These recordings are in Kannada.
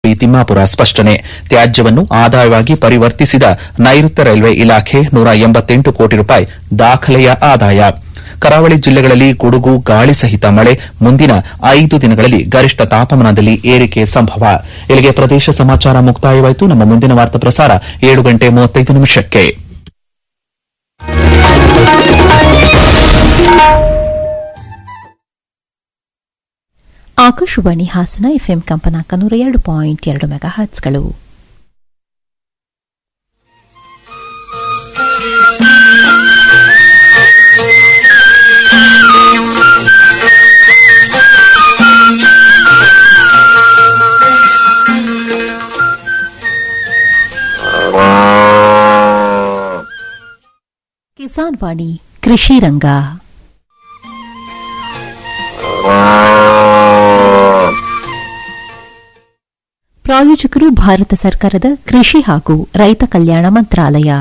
ಟಿ ತಿಮ್ಮಾಪುರ ಸ್ಪಷ್ಟನೆ ತ್ಯಾಜ್ಯವನ್ನು ಆದಾಯವಾಗಿ ಪರಿವರ್ತಿಸಿದ ನೈಋತ್ಯ ರೈಲ್ವೆ ಇಲಾಖೆ ನೂರ ಎಂಬತ್ತೆಂಟು ಕೋಟಿ ರೂಪಾಯಿ ದಾಖಲೆಯ ಆದಾಯ ಕರಾವಳಿ ಜಿಲ್ಲೆಗಳಲ್ಲಿ ಗುಡುಗು ಗಾಳಿ ಸಹಿತ ಮಳೆ ಮುಂದಿನ ಐದು ದಿನಗಳಲ್ಲಿ ಗರಿಷ್ಠ ತಾಪಮಾನದಲ್ಲಿ ಏರಿಕೆ ಸಂಭವ ಇಲ್ಲಿಗೆ ಪ್ರದೇಶ ಸಮಾಚಾರ ಮುಕ್ತಾಯವಾಯಿತು ನಮ್ಮ ಮುಂದಿನ ವಾರ್ತಾ ಪ್ರಸಾರ ಏಳು ಗಂಟೆ ಮೂವತ್ತೈದು ನಿಮಿಷಕ್ಕೆ ಆಕಾಶವಾಣಿ ಹಾಸನ ಎಫ್ಎಂ ಕಂಪನಾಂಕ ನೂರ ಎರಡು ಪಾಯಿಂಟ್ ಎರಡು ಮೆಗಾ ಹರ್ಟ್ಸ್ಗಳು ಕಿಸಾನ್ ವಾಣಿ ಕೃಷಿ ರಂಗ ಪ್ರಾಯೋಜಕರು ಭಾರತ ಸರ್ಕಾರದ ಕೃಷಿ ಹಾಗೂ ರೈತ ಕಲ್ಯಾಣ ಮಂತ್ರಾಲಯ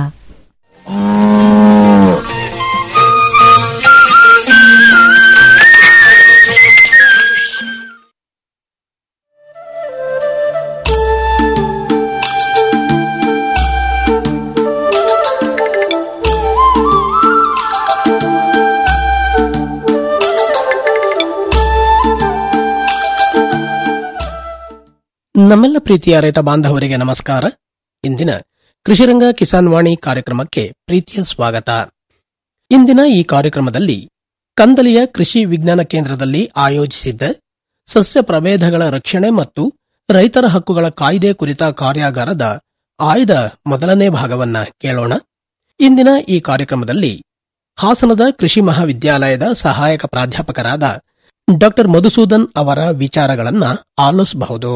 ನಮ್ಮೆಲ್ಲ ಪ್ರೀತಿಯ ರೈತ ಬಾಂಧವರಿಗೆ ನಮಸ್ಕಾರ ಇಂದಿನ ಕೃಷಿರಂಗ ಕಿಸಾನ್ ವಾಣಿ ಕಾರ್ಯಕ್ರಮಕ್ಕೆ ಪ್ರೀತಿಯ ಸ್ವಾಗತ ಇಂದಿನ ಈ ಕಾರ್ಯಕ್ರಮದಲ್ಲಿ ಕಂದಲಿಯ ಕೃಷಿ ವಿಜ್ಞಾನ ಕೇಂದ್ರದಲ್ಲಿ ಆಯೋಜಿಸಿದ್ದ ಸಸ್ಯ ಪ್ರಭೇದಗಳ ರಕ್ಷಣೆ ಮತ್ತು ರೈತರ ಹಕ್ಕುಗಳ ಕಾಯ್ದೆ ಕುರಿತ ಕಾರ್ಯಾಗಾರದ ಆಯ್ದ ಮೊದಲನೇ ಭಾಗವನ್ನ ಕೇಳೋಣ ಇಂದಿನ ಈ ಕಾರ್ಯಕ್ರಮದಲ್ಲಿ ಹಾಸನದ ಕೃಷಿ ಮಹಾವಿದ್ಯಾಲಯದ ಸಹಾಯಕ ಪ್ರಾಧ್ಯಾಪಕರಾದ ಡಾಕ್ಟರ್ ಮಧುಸೂದನ್ ಅವರ ವಿಚಾರಗಳನ್ನ ಆಲಿಸಬಹುದು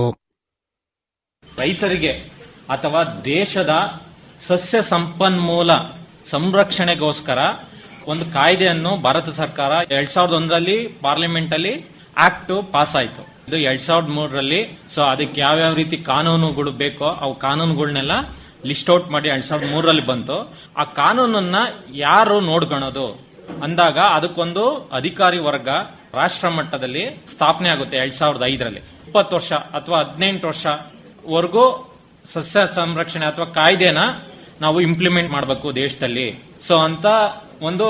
ರೈತರಿಗೆ ಅಥವಾ ದೇಶದ ಸಸ್ಯ ಸಂಪನ್ಮೂಲ ಸಂರಕ್ಷಣೆಗೋಸ್ಕರ ಒಂದು ಕಾಯ್ದೆಯನ್ನು ಭಾರತ ಸರ್ಕಾರ ಎರಡ್ ಸಾವಿರದ ಒಂದರಲ್ಲಿ ಪಾರ್ಲಿಮೆಂಟ್ ಅಲ್ಲಿ ಆಕ್ಟ್ ಪಾಸ್ ಆಯ್ತು ಇದು ಎರಡ್ ಸಾವಿರದ ಮೂರರಲ್ಲಿ ಸೊ ಅದಕ್ಕೆ ಯಾವ್ಯಾವ ರೀತಿ ಕಾನೂನುಗಳು ಬೇಕೋ ಅವು ಕಾನೂನುಗಳನ್ನೆಲ್ಲ ಲಿಸ್ಟ್ ಔಟ್ ಮಾಡಿ ಎರಡ್ ಸಾವಿರದ ಮೂರರಲ್ಲಿ ಬಂತು ಆ ಕಾನೂನನ್ನ ಯಾರು ನೋಡ್ಕೊಳೋದು ಅಂದಾಗ ಅದಕ್ಕೊಂದು ಅಧಿಕಾರಿ ವರ್ಗ ರಾಷ್ಟ್ರ ಮಟ್ಟದಲ್ಲಿ ಸ್ಥಾಪನೆ ಆಗುತ್ತೆ ಎರಡ್ ಸಾವಿರದ ಐದರಲ್ಲಿ ಇಪ್ಪತ್ತು ವರ್ಷ ಅಥವಾ ಹದಿನೆಂಟು ವರ್ಷವರೆಗೂ ಸಸ್ಯ ಸಂರಕ್ಷಣೆ ಅಥವಾ ಕಾಯ್ದೆನ ನಾವು ಇಂಪ್ಲಿಮೆಂಟ್ ಮಾಡಬೇಕು ದೇಶದಲ್ಲಿ ಸೊ ಅಂತ ಒಂದು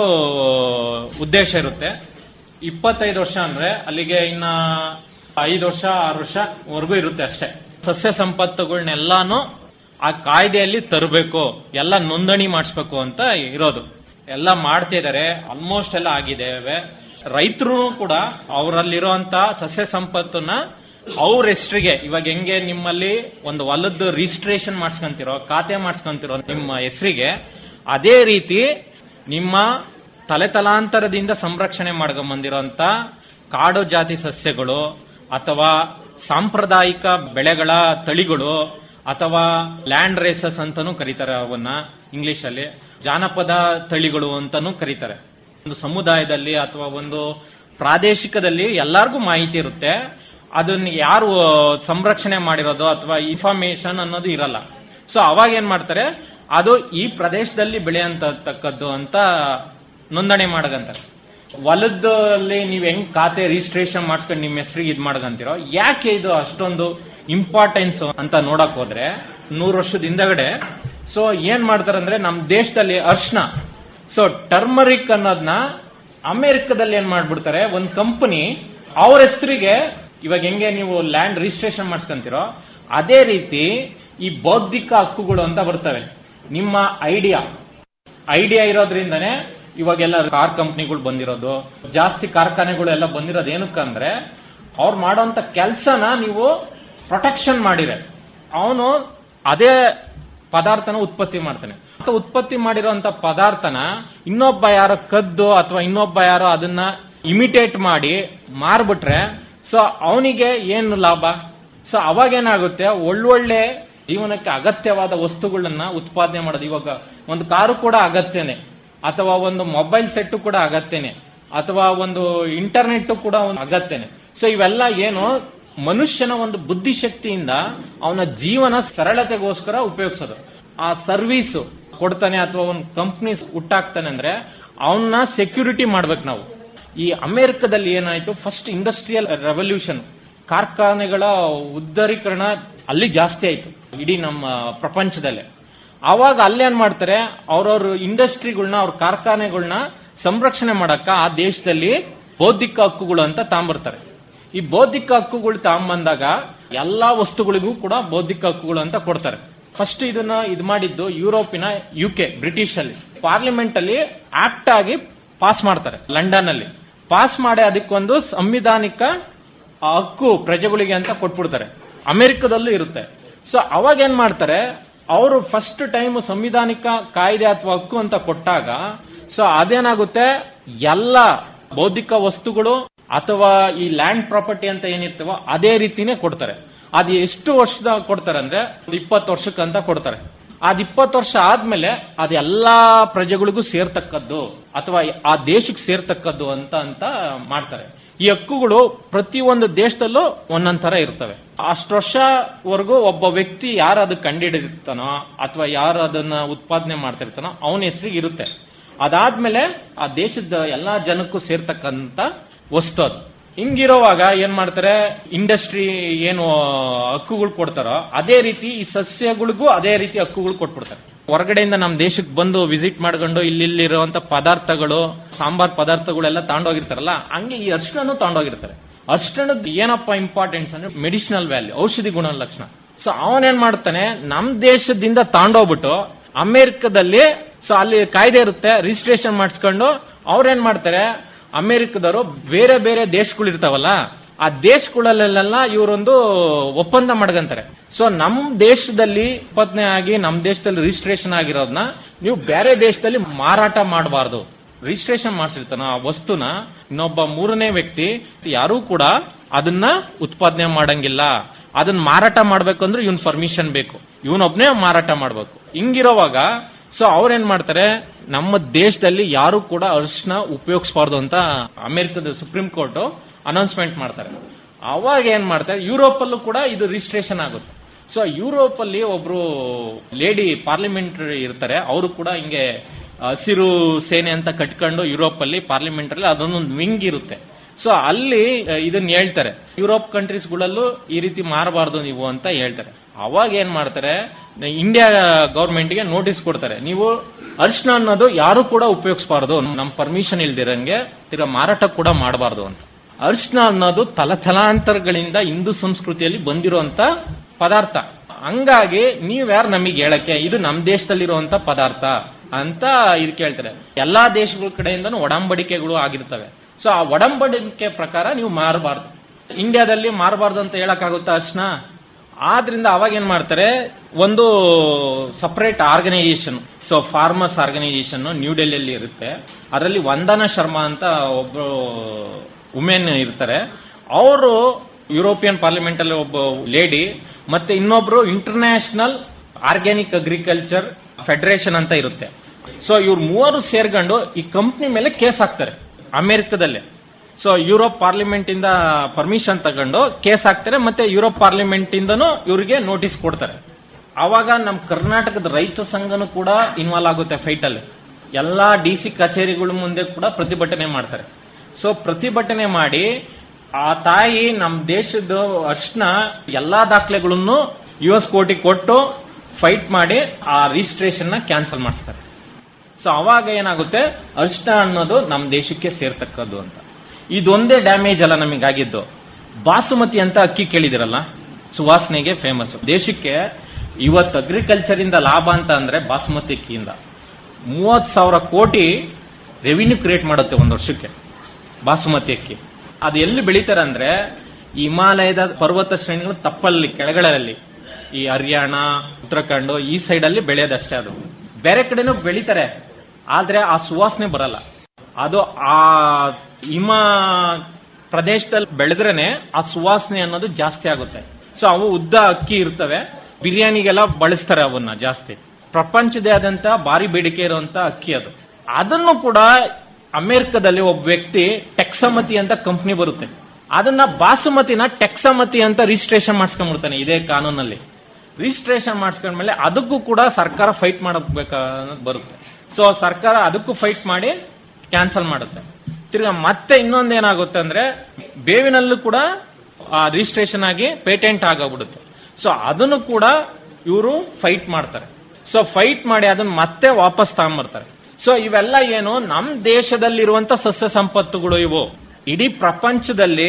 ಉದ್ದೇಶ ಇರುತ್ತೆ ಇಪ್ಪತ್ತೈದು ವರ್ಷ ಅಂದ್ರೆ ಅಲ್ಲಿಗೆ ಇನ್ನ ಐದು ವರ್ಷ ಆರು ವರ್ಷವರೆಗೂ ಇರುತ್ತೆ ಅಷ್ಟೇ ಸಸ್ಯ ಸಂಪತ್ತುಗಳನ್ನೆಲ್ಲಾನು ಆ ಕಾಯ್ದೆಯಲ್ಲಿ ತರಬೇಕು ಎಲ್ಲ ನೋಂದಣಿ ಮಾಡಿಸ್ಬೇಕು ಅಂತ ಇರೋದು ಎಲ್ಲ ಮಾಡ್ತಿದ್ದಾರೆ ಆಲ್ಮೋಸ್ಟ್ ಎಲ್ಲ ಆಗಿದ್ದೇವೆ ರೈತರು ಕೂಡ ಅವರಲ್ಲಿರುವಂತ ಸಸ್ಯ ಸಂಪತ್ತನ್ನ ಅವ್ರ ಹೆಸರಿಗೆ ಇವಾಗ ಹೆಂಗೆ ನಿಮ್ಮಲ್ಲಿ ಒಂದು ಹೊಲದ ರಿಜಿಸ್ಟ್ರೇಷನ್ ಮಾಡಿಸ್ಕೊಂತಿರೋ ಖಾತೆ ಮಾಡಿಸ್ಕೊಂತಿರೋ ನಿಮ್ಮ ಹೆಸರಿಗೆ ಅದೇ ರೀತಿ ನಿಮ್ಮ ತಲೆ ತಲಾಂತರದಿಂದ ಸಂರಕ್ಷಣೆ ಮಾಡ್ಕೊಂಬಂದಿರೋಂತ ಕಾಡು ಜಾತಿ ಸಸ್ಯಗಳು ಅಥವಾ ಸಾಂಪ್ರದಾಯಿಕ ಬೆಳೆಗಳ ತಳಿಗಳು ಅಥವಾ ಲ್ಯಾಂಡ್ ರೇಸಸ್ ಅಂತಾನೂ ಕರೀತಾರೆ ಅವನ್ನ ಇಂಗ್ಲಿಷ್ ಅಲ್ಲಿ ಜಾನಪದ ತಳಿಗಳು ಅಂತಾನೂ ಕರೀತಾರೆ ಒಂದು ಸಮುದಾಯದಲ್ಲಿ ಅಥವಾ ಒಂದು ಪ್ರಾದೇಶಿಕದಲ್ಲಿ ಎಲ್ಲರಿಗೂ ಮಾಹಿತಿ ಇರುತ್ತೆ ಅದನ್ನ ಯಾರು ಸಂರಕ್ಷಣೆ ಮಾಡಿರೋದು ಅಥವಾ ಇನ್ಫಾರ್ಮೇಶನ್ ಅನ್ನೋದು ಇರಲ್ಲ ಸೊ ಅವಾಗ ಏನ್ ಮಾಡ್ತಾರೆ ಅದು ಈ ಪ್ರದೇಶದಲ್ಲಿ ಬೆಳೆಯಂತಕ್ಕದ್ದು ಅಂತ ನೋಂದಣಿ ಮಾಡಗಂತಾರೆ ಹೊಲದಲ್ಲಿ ನೀವ್ ಹೆಂಗ್ ಖಾತೆ ರಿಜಿಸ್ಟ್ರೇಷನ್ ಮಾಡಿಸ್ಕೊಂಡು ನಿಮ್ಮ ಹೆಸರಿಗೆ ಇದ್ ಮಾಡ್ಕಂತಿರೋ ಯಾಕೆ ಇದು ಅಷ್ಟೊಂದು ಇಂಪಾರ್ಟೆನ್ಸ್ ಅಂತ ನೋಡಕ್ ಹೋದ್ರೆ ನೂರು ವರ್ಷದ ಹಿಂದಗಡೆ ಸೊ ಏನ್ ಮಾಡ್ತಾರಂದ್ರೆ ನಮ್ ದೇಶದಲ್ಲಿ ಅರ್ಶನ ಸೊ ಟರ್ಮರಿಕ್ ಅನ್ನೋದನ್ನ ಅಮೆರಿಕದಲ್ಲಿ ಏನ್ ಮಾಡ್ಬಿಡ್ತಾರೆ ಒಂದ್ ಕಂಪನಿ ಅವ್ರ ಹೆಸರಿಗೆ ಇವಾಗ ಹೆಂಗೆ ನೀವು ಲ್ಯಾಂಡ್ ರಿಜಿಸ್ಟ್ರೇಷನ್ ಮಾಡಿಸ್ಕೊಂತಿರೋ ಅದೇ ರೀತಿ ಈ ಬೌದ್ಧಿಕ ಹಕ್ಕುಗಳು ಅಂತ ಬರ್ತವೆ ನಿಮ್ಮ ಐಡಿಯಾ ಐಡಿಯಾ ಇರೋದ್ರಿಂದನೇ ಇವಾಗೆಲ್ಲ ಕಾರ್ ಕಂಪ್ನಿಗಳು ಬಂದಿರೋದು ಜಾಸ್ತಿ ಕಾರ್ಖಾನೆಗಳು ಎಲ್ಲ ಬಂದಿರೋದು ಏನಕ್ಕಂದ್ರೆ ಅವ್ರು ಮಾಡೋಂತ ಕೆಲಸನ ನೀವು ಪ್ರೊಟೆಕ್ಷನ್ ಮಾಡಿರೆ ಅವನು ಅದೇ ಪದಾರ್ಥನ ಉತ್ಪತ್ತಿ ಮಾಡ್ತಾನೆ ಅಥವಾ ಉತ್ಪತ್ತಿ ಮಾಡಿರೋಂತ ಪದಾರ್ಥನ ಇನ್ನೊಬ್ಬ ಯಾರೋ ಕದ್ದು ಅಥವಾ ಇನ್ನೊಬ್ಬ ಯಾರೋ ಅದನ್ನ ಇಮಿಟೇಟ್ ಮಾಡಿ ಮಾರ್ಬಿಟ್ರೆ ಸೊ ಅವನಿಗೆ ಏನು ಲಾಭ ಸೊ ಅವಾಗೇನಾಗುತ್ತೆ ಒಳ್ಳೊಳ್ಳೆ ಜೀವನಕ್ಕೆ ಅಗತ್ಯವಾದ ವಸ್ತುಗಳನ್ನ ಉತ್ಪಾದನೆ ಮಾಡೋದು ಇವಾಗ ಒಂದು ಕಾರು ಕೂಡ ಅಗತ್ಯನೇ ಅಥವಾ ಒಂದು ಮೊಬೈಲ್ ಸೆಟ್ ಕೂಡ ಅಗತ್ಯನೇ ಅಥವಾ ಒಂದು ಇಂಟರ್ನೆಟ್ ಕೂಡ ಒಂದು ಅಗತ್ಯನೇ ಸೊ ಇವೆಲ್ಲ ಏನು ಮನುಷ್ಯನ ಒಂದು ಬುದ್ಧಿಶಕ್ತಿಯಿಂದ ಅವನ ಜೀವನ ಸರಳತೆಗೋಸ್ಕರ ಉಪಯೋಗಿಸೋದು ಆ ಸರ್ವಿಸ್ ಕೊಡ್ತಾನೆ ಅಥವಾ ಒಂದು ಕಂಪ್ನಿ ಹುಟ್ಟಾಕ್ತಾನೆ ಅಂದ್ರೆ ಅವನ್ನ ಸೆಕ್ಯೂರಿಟಿ ಮಾಡ್ಬೇಕು ನಾವು ಈ ಅಮೆರಿಕದಲ್ಲಿ ಏನಾಯ್ತು ಫಸ್ಟ್ ಇಂಡಸ್ಟ್ರಿಯಲ್ ರೆವಲ್ಯೂಷನ್ ಕಾರ್ಖಾನೆಗಳ ಉದ್ದರೀಕರಣ ಅಲ್ಲಿ ಜಾಸ್ತಿ ಆಯ್ತು ಇಡೀ ನಮ್ಮ ಪ್ರಪಂಚದಲ್ಲೇ ಅವಾಗ ಅಲ್ಲೇನ್ ಮಾಡ್ತಾರೆ ಅವ್ರವ್ರ ಇಂಡಸ್ಟ್ರಿಗಳನ್ನ ಅವ್ರ ಕಾರ್ಖಾನೆಗಳನ್ನ ಸಂರಕ್ಷಣೆ ಮಾಡಕ್ಕ ಆ ದೇಶದಲ್ಲಿ ಬೌದ್ಧಿಕ ಹಕ್ಕುಗಳು ಅಂತ ತಾಂಬರ್ತಾರೆ ಈ ಬೌದ್ಧಿಕ ಹಕ್ಕುಗಳು ತಗೊಂಬಂದಾಗ ಎಲ್ಲಾ ವಸ್ತುಗಳಿಗೂ ಕೂಡ ಬೌದ್ಧಿಕ ಹಕ್ಕುಗಳು ಅಂತ ಕೊಡ್ತಾರೆ ಫಸ್ಟ್ ಇದನ್ನ ಇದು ಮಾಡಿದ್ದು ಯುರೋಪಿನ ಯುಕೆ ಬ್ರಿಟಿಷ್ ಅಲ್ಲಿ ಪಾರ್ಲಿಮೆಂಟ್ ಅಲ್ಲಿ ಆಕ್ಟ್ ಆಗಿ ಪಾಸ್ ಮಾಡ್ತಾರೆ ಲಂಡನ್ ಅಲ್ಲಿ ಪಾಸ್ ಮಾಡಿ ಅದಕ್ಕೊಂದು ಸಂವಿಧಾನಿಕ ಆ ಹಕ್ಕು ಪ್ರಜೆಗಳಿಗೆ ಅಂತ ಕೊಟ್ಬಿಡ್ತಾರೆ ಅಮೆರಿಕದಲ್ಲೂ ಇರುತ್ತೆ ಸೊ ಅವಾಗ ಏನ್ ಮಾಡ್ತಾರೆ ಅವರು ಫಸ್ಟ್ ಟೈಮ್ ಸಂವಿಧಾನಿಕ ಕಾಯ್ದೆ ಅಥವಾ ಹಕ್ಕು ಅಂತ ಕೊಟ್ಟಾಗ ಸೊ ಅದೇನಾಗುತ್ತೆ ಎಲ್ಲ ಬೌದ್ಧಿಕ ವಸ್ತುಗಳು ಅಥವಾ ಈ ಲ್ಯಾಂಡ್ ಪ್ರಾಪರ್ಟಿ ಅಂತ ಏನಿರ್ತವೋ ಅದೇ ರೀತಿನೇ ಕೊಡ್ತಾರೆ ಅದು ಎಷ್ಟು ವರ್ಷದ ಕೊಡ್ತಾರೆ ಅಂದ್ರೆ ಇಪ್ಪತ್ತು ವರ್ಷಕ್ಕಂತ ಕೊಡ್ತಾರೆ ಅದ್ ಇಪ್ಪತ್ತು ವರ್ಷ ಆದ್ಮೇಲೆ ಅದೆಲ್ಲಾ ಪ್ರಜೆಗಳಿಗೂ ಸೇರ್ತಕ್ಕದ್ದು ಅಥವಾ ಆ ದೇಶಕ್ಕೆ ಸೇರ್ತಕ್ಕದ್ದು ಅಂತ ಅಂತ ಮಾಡ್ತಾರೆ ಈ ಹಕ್ಕುಗಳು ಪ್ರತಿಯೊಂದು ದೇಶದಲ್ಲೂ ಒಂದೊಂದ್ ತರ ಇರ್ತವೆ ಅಷ್ಟು ವರ್ಷವರೆಗೂ ಒಬ್ಬ ವ್ಯಕ್ತಿ ಯಾರು ಅದಕ್ಕೆ ಕಂಡಿಡಿದಿರ್ತಾನೋ ಅಥವಾ ಯಾರು ಅದನ್ನ ಉತ್ಪಾದನೆ ಮಾಡ್ತಿರ್ತಾನೋ ಅವನ ಹೆಸರಿಗೆ ಇರುತ್ತೆ ಅದಾದ್ಮೇಲೆ ಆ ದೇಶದ ಎಲ್ಲಾ ಜನಕ್ಕೂ ಸೇರ್ತಕ್ಕಂತ ವಸ್ತು ಅದು ಹಿಂಗಿರೋವಾಗ ಏನ್ ಮಾಡ್ತಾರೆ ಇಂಡಸ್ಟ್ರಿ ಏನು ಹಕ್ಕುಗಳು ಕೊಡ್ತಾರೋ ಅದೇ ರೀತಿ ಈ ಸಸ್ಯಗಳಿಗೂ ಅದೇ ರೀತಿ ಹಕ್ಕುಗಳು ಕೊಟ್ಬಿಡ್ತಾರೆ ಹೊರಗಡೆಯಿಂದ ನಮ್ಮ ದೇಶಕ್ಕೆ ಬಂದು ವಿಸಿಟ್ ಮಾಡ್ಕೊಂಡು ಇಲ್ಲಿರುವಂತ ಪದಾರ್ಥಗಳು ಸಾಂಬಾರ್ ಪದಾರ್ಥಗಳೆಲ್ಲ ತಗೊಂಡೋಗಿರ್ತಾರಲ್ಲ ಹಂಗೆ ಈ ಅರ್ಶನೂ ತಗೊಂಡೋಗಿರ್ತಾರೆ ಅರ್ಶನದ ಏನಪ್ಪ ಇಂಪಾರ್ಟೆನ್ಸ್ ಅಂದ್ರೆ ಮೆಡಿಸಿನಲ್ ವ್ಯಾಲ್ಯೂ ಔಷಧಿ ಗುಣ ಲಕ್ಷಣ ಸೊ ಅವನೇನ್ ಮಾಡ್ತಾನೆ ನಮ್ ದೇಶದಿಂದ ತಾಂಡೋಗ್ಬಿಟ್ಟು ಅಮೆರಿಕದಲ್ಲಿ ಸೊ ಅಲ್ಲಿ ಕಾಯ್ದೆ ಇರುತ್ತೆ ರಿಜಿಸ್ಟ್ರೇಷನ್ ಮಾಡಿಸ್ಕೊಂಡು ಅವ್ರೇನ್ ಮಾಡ್ತಾರೆ ಅಮೆರಿಕದವರು ಬೇರೆ ಬೇರೆ ದೇಶಗಳು ಇರ್ತಾವಲ್ಲ ಆ ದೇಶಗಳಲ್ಲೆಲ್ಲ ಇವರೊಂದು ಒಪ್ಪಂದ ಮಾಡ್ಕಂತಾರೆ ಸೊ ನಮ್ ದೇಶದಲ್ಲಿ ಉತ್ಪಾದನೆ ಆಗಿ ನಮ್ ದೇಶದಲ್ಲಿ ರಿಜಿಸ್ಟ್ರೇಷನ್ ಆಗಿರೋದನ್ನ ನೀವು ಬೇರೆ ದೇಶದಲ್ಲಿ ಮಾರಾಟ ಮಾಡಬಾರ್ದು ರಿಜಿಸ್ಟ್ರೇಷನ್ ಮಾಡಿಸಿರ್ತಾನ ಆ ವಸ್ತುನ ಇನ್ನೊಬ್ಬ ಮೂರನೇ ವ್ಯಕ್ತಿ ಯಾರೂ ಕೂಡ ಅದನ್ನ ಉತ್ಪಾದನೆ ಮಾಡಂಗಿಲ್ಲ ಅದನ್ನ ಮಾರಾಟ ಮಾಡ್ಬೇಕಂದ್ರೆ ಇವನ್ ಪರ್ಮಿಷನ್ ಬೇಕು ಇವನೊಬ್ನೇ ಮಾರಾಟ ಮಾಡ್ಬೇಕು ಹಿಂಗಿರೋವಾಗ ಸೊ ಅವ್ರೇನ್ ಮಾಡ್ತಾರೆ ನಮ್ಮ ದೇಶದಲ್ಲಿ ಯಾರು ಕೂಡ ಅರ್ಶನ ಉಪಯೋಗಿಸಬಾರ್ದು ಅಂತ ಅಮೆರಿಕದ ಸುಪ್ರೀಂ ಕೋರ್ಟ್ ಅನೌನ್ಸ್ಮೆಂಟ್ ಮಾಡ್ತಾರೆ ಅವಾಗ ಏನ್ ಮಾಡ್ತಾರೆ ಯುರೋಪ್ ಅಲ್ಲೂ ಕೂಡ ಇದು ರಿಜಿಸ್ಟ್ರೇಷನ್ ಆಗುತ್ತೆ ಸೊ ಯುರೋಪ್ ಅಲ್ಲಿ ಒಬ್ರು ಲೇಡಿ ಪಾರ್ಲಿಮೆಂಟರಿ ಇರ್ತಾರೆ ಅವರು ಕೂಡ ಹಿಂಗೆ ಹಸಿರು ಸೇನೆ ಅಂತ ಕಟ್ಕೊಂಡು ಯುರೋಪ್ ಅಲ್ಲಿ ಪಾರ್ಲಿಮೆಂಟ್ ಅಲ್ಲಿ ಅದೊಂದೊಂದು ವಿಂಗ್ ಇರುತ್ತೆ ಸೊ ಅಲ್ಲಿ ಇದನ್ನ ಹೇಳ್ತಾರೆ ಯುರೋಪ್ ಕಂಟ್ರೀಸ್ ಗಳಲ್ಲೂ ಈ ರೀತಿ ಮಾರಬಾರ್ದು ನೀವು ಅಂತ ಹೇಳ್ತಾರೆ ಅವಾಗ ಏನ್ ಮಾಡ್ತಾರೆ ಇಂಡಿಯಾ ಗವರ್ಮೆಂಟ್ ಗೆ ನೋಟಿಸ್ ಕೊಡ್ತಾರೆ ನೀವು ಅರ್ಶನ ಅನ್ನೋದು ಯಾರು ಕೂಡ ಉಪಯೋಗಿಸಬಾರ್ದು ನಮ್ ಪರ್ಮಿಷನ್ ಇಲ್ದಿರಂಗೆ ತಿರ್ಗಾ ಮಾರಾಟ ಕೂಡ ಮಾಡಬಾರ್ದು ಅಂತ ಅರ್ಶನ ಅನ್ನೋದು ತಲತಲಾಂತರಗಳಿಂದ ಹಿಂದೂ ಸಂಸ್ಕೃತಿಯಲ್ಲಿ ಬಂದಿರುವಂತ ಪದಾರ್ಥ ಹಂಗಾಗಿ ನೀವ್ಯಾರು ನಮಗೆ ಹೇಳಕ್ಕೆ ಇದು ನಮ್ ದೇಶದಲ್ಲಿರುವಂತ ಪದಾರ್ಥ ಅಂತ ಇದು ಕೇಳ್ತಾರೆ ಎಲ್ಲಾ ದೇಶಗಳ ಕಡೆಯಿಂದನೂ ಒಡಂಬಡಿಕೆಗಳು ಆಗಿರ್ತವೆ ಸೊ ಆ ಒಡಂಬಡಿಕೆ ಪ್ರಕಾರ ನೀವು ಮಾರಬಾರ್ದು ಇಂಡಿಯಾದಲ್ಲಿ ಮಾರಬಾರ್ದು ಅಂತ ಹೇಳಕ್ಕಾಗುತ್ತಾ ಅರ್ಶನ ಆದ್ರಿಂದ ಅವಾಗ ಏನ್ ಮಾಡ್ತಾರೆ ಒಂದು separate organisation so farmers organisation new ಡೆಲ್ಲಿಯಲ್ಲಿ ಇರುತ್ತೆ ಅದರಲ್ಲಿ ವಂದನಾ ಶರ್ಮಾ ಅಂತ ಒಬ್ರು ವುಮೆನ್ ಇರ್ತಾರೆ ಅವರು ಯುರೋಪಿಯನ್ ಪಾರ್ಲಿಮೆಂಟ್ ಅಲ್ಲಿ ಒಬ್ಬ ಲೇಡಿ ಮತ್ತೆ ಇನ್ನೊಬ್ರು ಇಂಟರ್ನ್ಯಾಷನಲ್ ಆರ್ಗ್ಯಾನಿಕ್ ಅಗ್ರಿಕಲ್ಚರ್ ಫೆಡರೇಷನ್ ಅಂತ ಇರುತ್ತೆ ಸೊ ಇವ್ರು ಮೂವರು ಸೇರ್ಕೊಂಡು ಈ ಕಂಪ್ನಿ ಮೇಲೆ ಕೇಸ್ ಹಾಕ್ತಾರೆ ಅಮೆರಿಕದಲ್ಲೇ ಸೊ ಯುರೋಪ್ ಪಾರ್ಲಿಮೆಂಟ್ ಇಂದ ಪರ್ಮಿಷನ್ ತಗೊಂಡು ಕೇಸ್ ಹಾಕ್ತಾರೆ ಮತ್ತೆ ಯುರೋಪ್ ಪಾರ್ಲಿಮೆಂಟ್ ಇಂದನೂ ಇವರಿಗೆ ನೋಟಿಸ್ ಕೊಡ್ತಾರೆ ಅವಾಗ ನಮ್ಮ ಕರ್ನಾಟಕದ ರೈತ ಸಂಘನೂ ಕೂಡ ಇನ್ವಾಲ್ವ್ ಆಗುತ್ತೆ ಫೈಟ್ ಅಲ್ಲಿ ಎಲ್ಲಾ ಡಿ ಸಿ ಕಚೇರಿಗಳ ಮುಂದೆ ಕೂಡ ಪ್ರತಿಭಟನೆ ಮಾಡ್ತಾರೆ ಸೊ ಪ್ರತಿಭಟನೆ ಮಾಡಿ ಆ ತಾಯಿ ನಮ್ಮ ದೇಶದ ಅರ್ಶನ ಎಲ್ಲಾ ದಾಖಲೆಗಳನ್ನು ಯು ಎಸ್ ಕೋರ್ಟಿಗೆ ಕೊಟ್ಟು ಫೈಟ್ ಮಾಡಿ ಆ ರಿಜಿಸ್ಟ್ರೇಷನ್ ನ ಕ್ಯಾನ್ಸಲ್ ಮಾಡಿಸ್ತಾರೆ ಸೊ ಅವಾಗ ಏನಾಗುತ್ತೆ ಅರ್ಶನ ಅನ್ನೋದು ನಮ್ಮ ದೇಶಕ್ಕೆ ಸೇರ್ತಕ್ಕದ್ದು ಅಂತ ಇದೊಂದೇ ಡ್ಯಾಮೇಜ್ ಅಲ್ಲ ನಮಗಾಗಿದ್ದು ಬಾಸುಮತಿ ಅಂತ ಅಕ್ಕಿ ಕೇಳಿದಿರಲ್ಲ ಸುವಾಸನೆಗೆ ಫೇಮಸ್ ದೇಶಕ್ಕೆ ಇವತ್ತು ಅಗ್ರಿಕಲ್ಚರ್ ಇಂದ ಲಾಭ ಅಂತ ಅಂದ್ರೆ ಬಾಸುಮತಿ ಅಕ್ಕಿಯಿಂದ ಮೂವತ್ ಸಾವಿರ ಕೋಟಿ ರೆವಿನ್ಯೂ ಕ್ರಿಯೇಟ್ ಮಾಡುತ್ತೆ ಒಂದು ವರ್ಷಕ್ಕೆ ಬಾಸುಮತಿ ಅಕ್ಕಿ ಅದು ಎಲ್ಲಿ ಬೆಳೀತಾರೆ ಅಂದ್ರೆ ಹಿಮಾಲಯದ ಪರ್ವತ ಶ್ರೇಣಿಗಳು ತಪ್ಪಲ್ಲಿ ಕೆಳಗಡೆಯಲ್ಲಿ ಈ ಹರಿಯಾಣ ಉತ್ತರಾಖಂಡ್ ಈ ಸೈಡ್ ಅಲ್ಲಿ ಬೆಳೆಯೋದಷ್ಟೇ ಅದು ಬೇರೆ ಕಡೆನೂ ಬೆಳೀತಾರೆ ಆದ್ರೆ ಆ ಸುವಾಸನೆ ಬರಲ್ಲ ಅದು ಆ ಹಿಮ ಪ್ರದೇಶದಲ್ಲಿ ಬೆಳೆದ್ರೇನೆ ಆ ಸುವಾಸನೆ ಅನ್ನೋದು ಜಾಸ್ತಿ ಆಗುತ್ತೆ ಸೊ ಅವು ಉದ್ದ ಅಕ್ಕಿ ಇರ್ತವೆ ಬಿರಿಯಾನಿಗೆಲ್ಲ ಬಳಸ್ತಾರೆ ಅವನ್ನ ಜಾಸ್ತಿ ಪ್ರಪಂಚದಾದ್ಯಂತ ಭಾರಿ ಬೇಡಿಕೆ ಇರುವಂತ ಅಕ್ಕಿ ಅದು ಅದನ್ನು ಕೂಡ ಅಮೆರಿಕದಲ್ಲಿ ಒಬ್ಬ ವ್ಯಕ್ತಿ ಟೆಕ್ಸಮತಿ ಅಂತ ಕಂಪ್ನಿ ಬರುತ್ತೆ ಅದನ್ನ ಬಾಸುಮತಿನ ಟೆಕ್ಸಮತಿ ಅಂತ ರಿಜಿಸ್ಟ್ರೇಷನ್ ಮಾಡಿಸ್ಕೊಂಡ್ಬಿಡ್ತಾನೆ ಇದೇ ಕಾನೂನಲ್ಲಿ ರಿಜಿಸ್ಟ್ರೇಷನ್ ಮಾಡಿಸ್ಕೊಂಡ್ಮೇಲೆ ಅದಕ್ಕೂ ಕೂಡ ಸರ್ಕಾರ ಫೈಟ್ ಮಾಡಬೇಕು ಅನ್ನೋದು ಬರುತ್ತೆ ಸೊ ಸರ್ಕಾರ ಅದಕ್ಕೂ ಫೈಟ್ ಮಾಡಿ ಕ್ಯಾನ್ಸಲ್ ಮಾಡುತ್ತೆ ತಿರ್ಗಾ ಮತ್ತೆ ಇನ್ನೊಂದೇನಾಗುತ್ತೆ ಅಂದ್ರೆ ಬೇವಿನಲ್ಲೂ ಕೂಡ ರಿಜಿಸ್ಟ್ರೇಷನ್ ಆಗಿ ಪೇಟೆಂಟ್ ಆಗೋಗ್ಬಿಡುತ್ತೆ ಸೊ ಅದನ್ನು ಕೂಡ ಇವರು ಫೈಟ್ ಮಾಡ್ತಾರೆ ಸೊ ಫೈಟ್ ಮಾಡಿ ಅದನ್ನ ಮತ್ತೆ ವಾಪಸ್ ತಗೊಂಬರ್ತಾರೆ ಸೊ ಇವೆಲ್ಲ ಏನು ನಮ್ ದೇಶದಲ್ಲಿರುವಂತ ಸಸ್ಯ ಸಂಪತ್ತುಗಳು ಇವು ಇಡೀ ಪ್ರಪಂಚದಲ್ಲಿ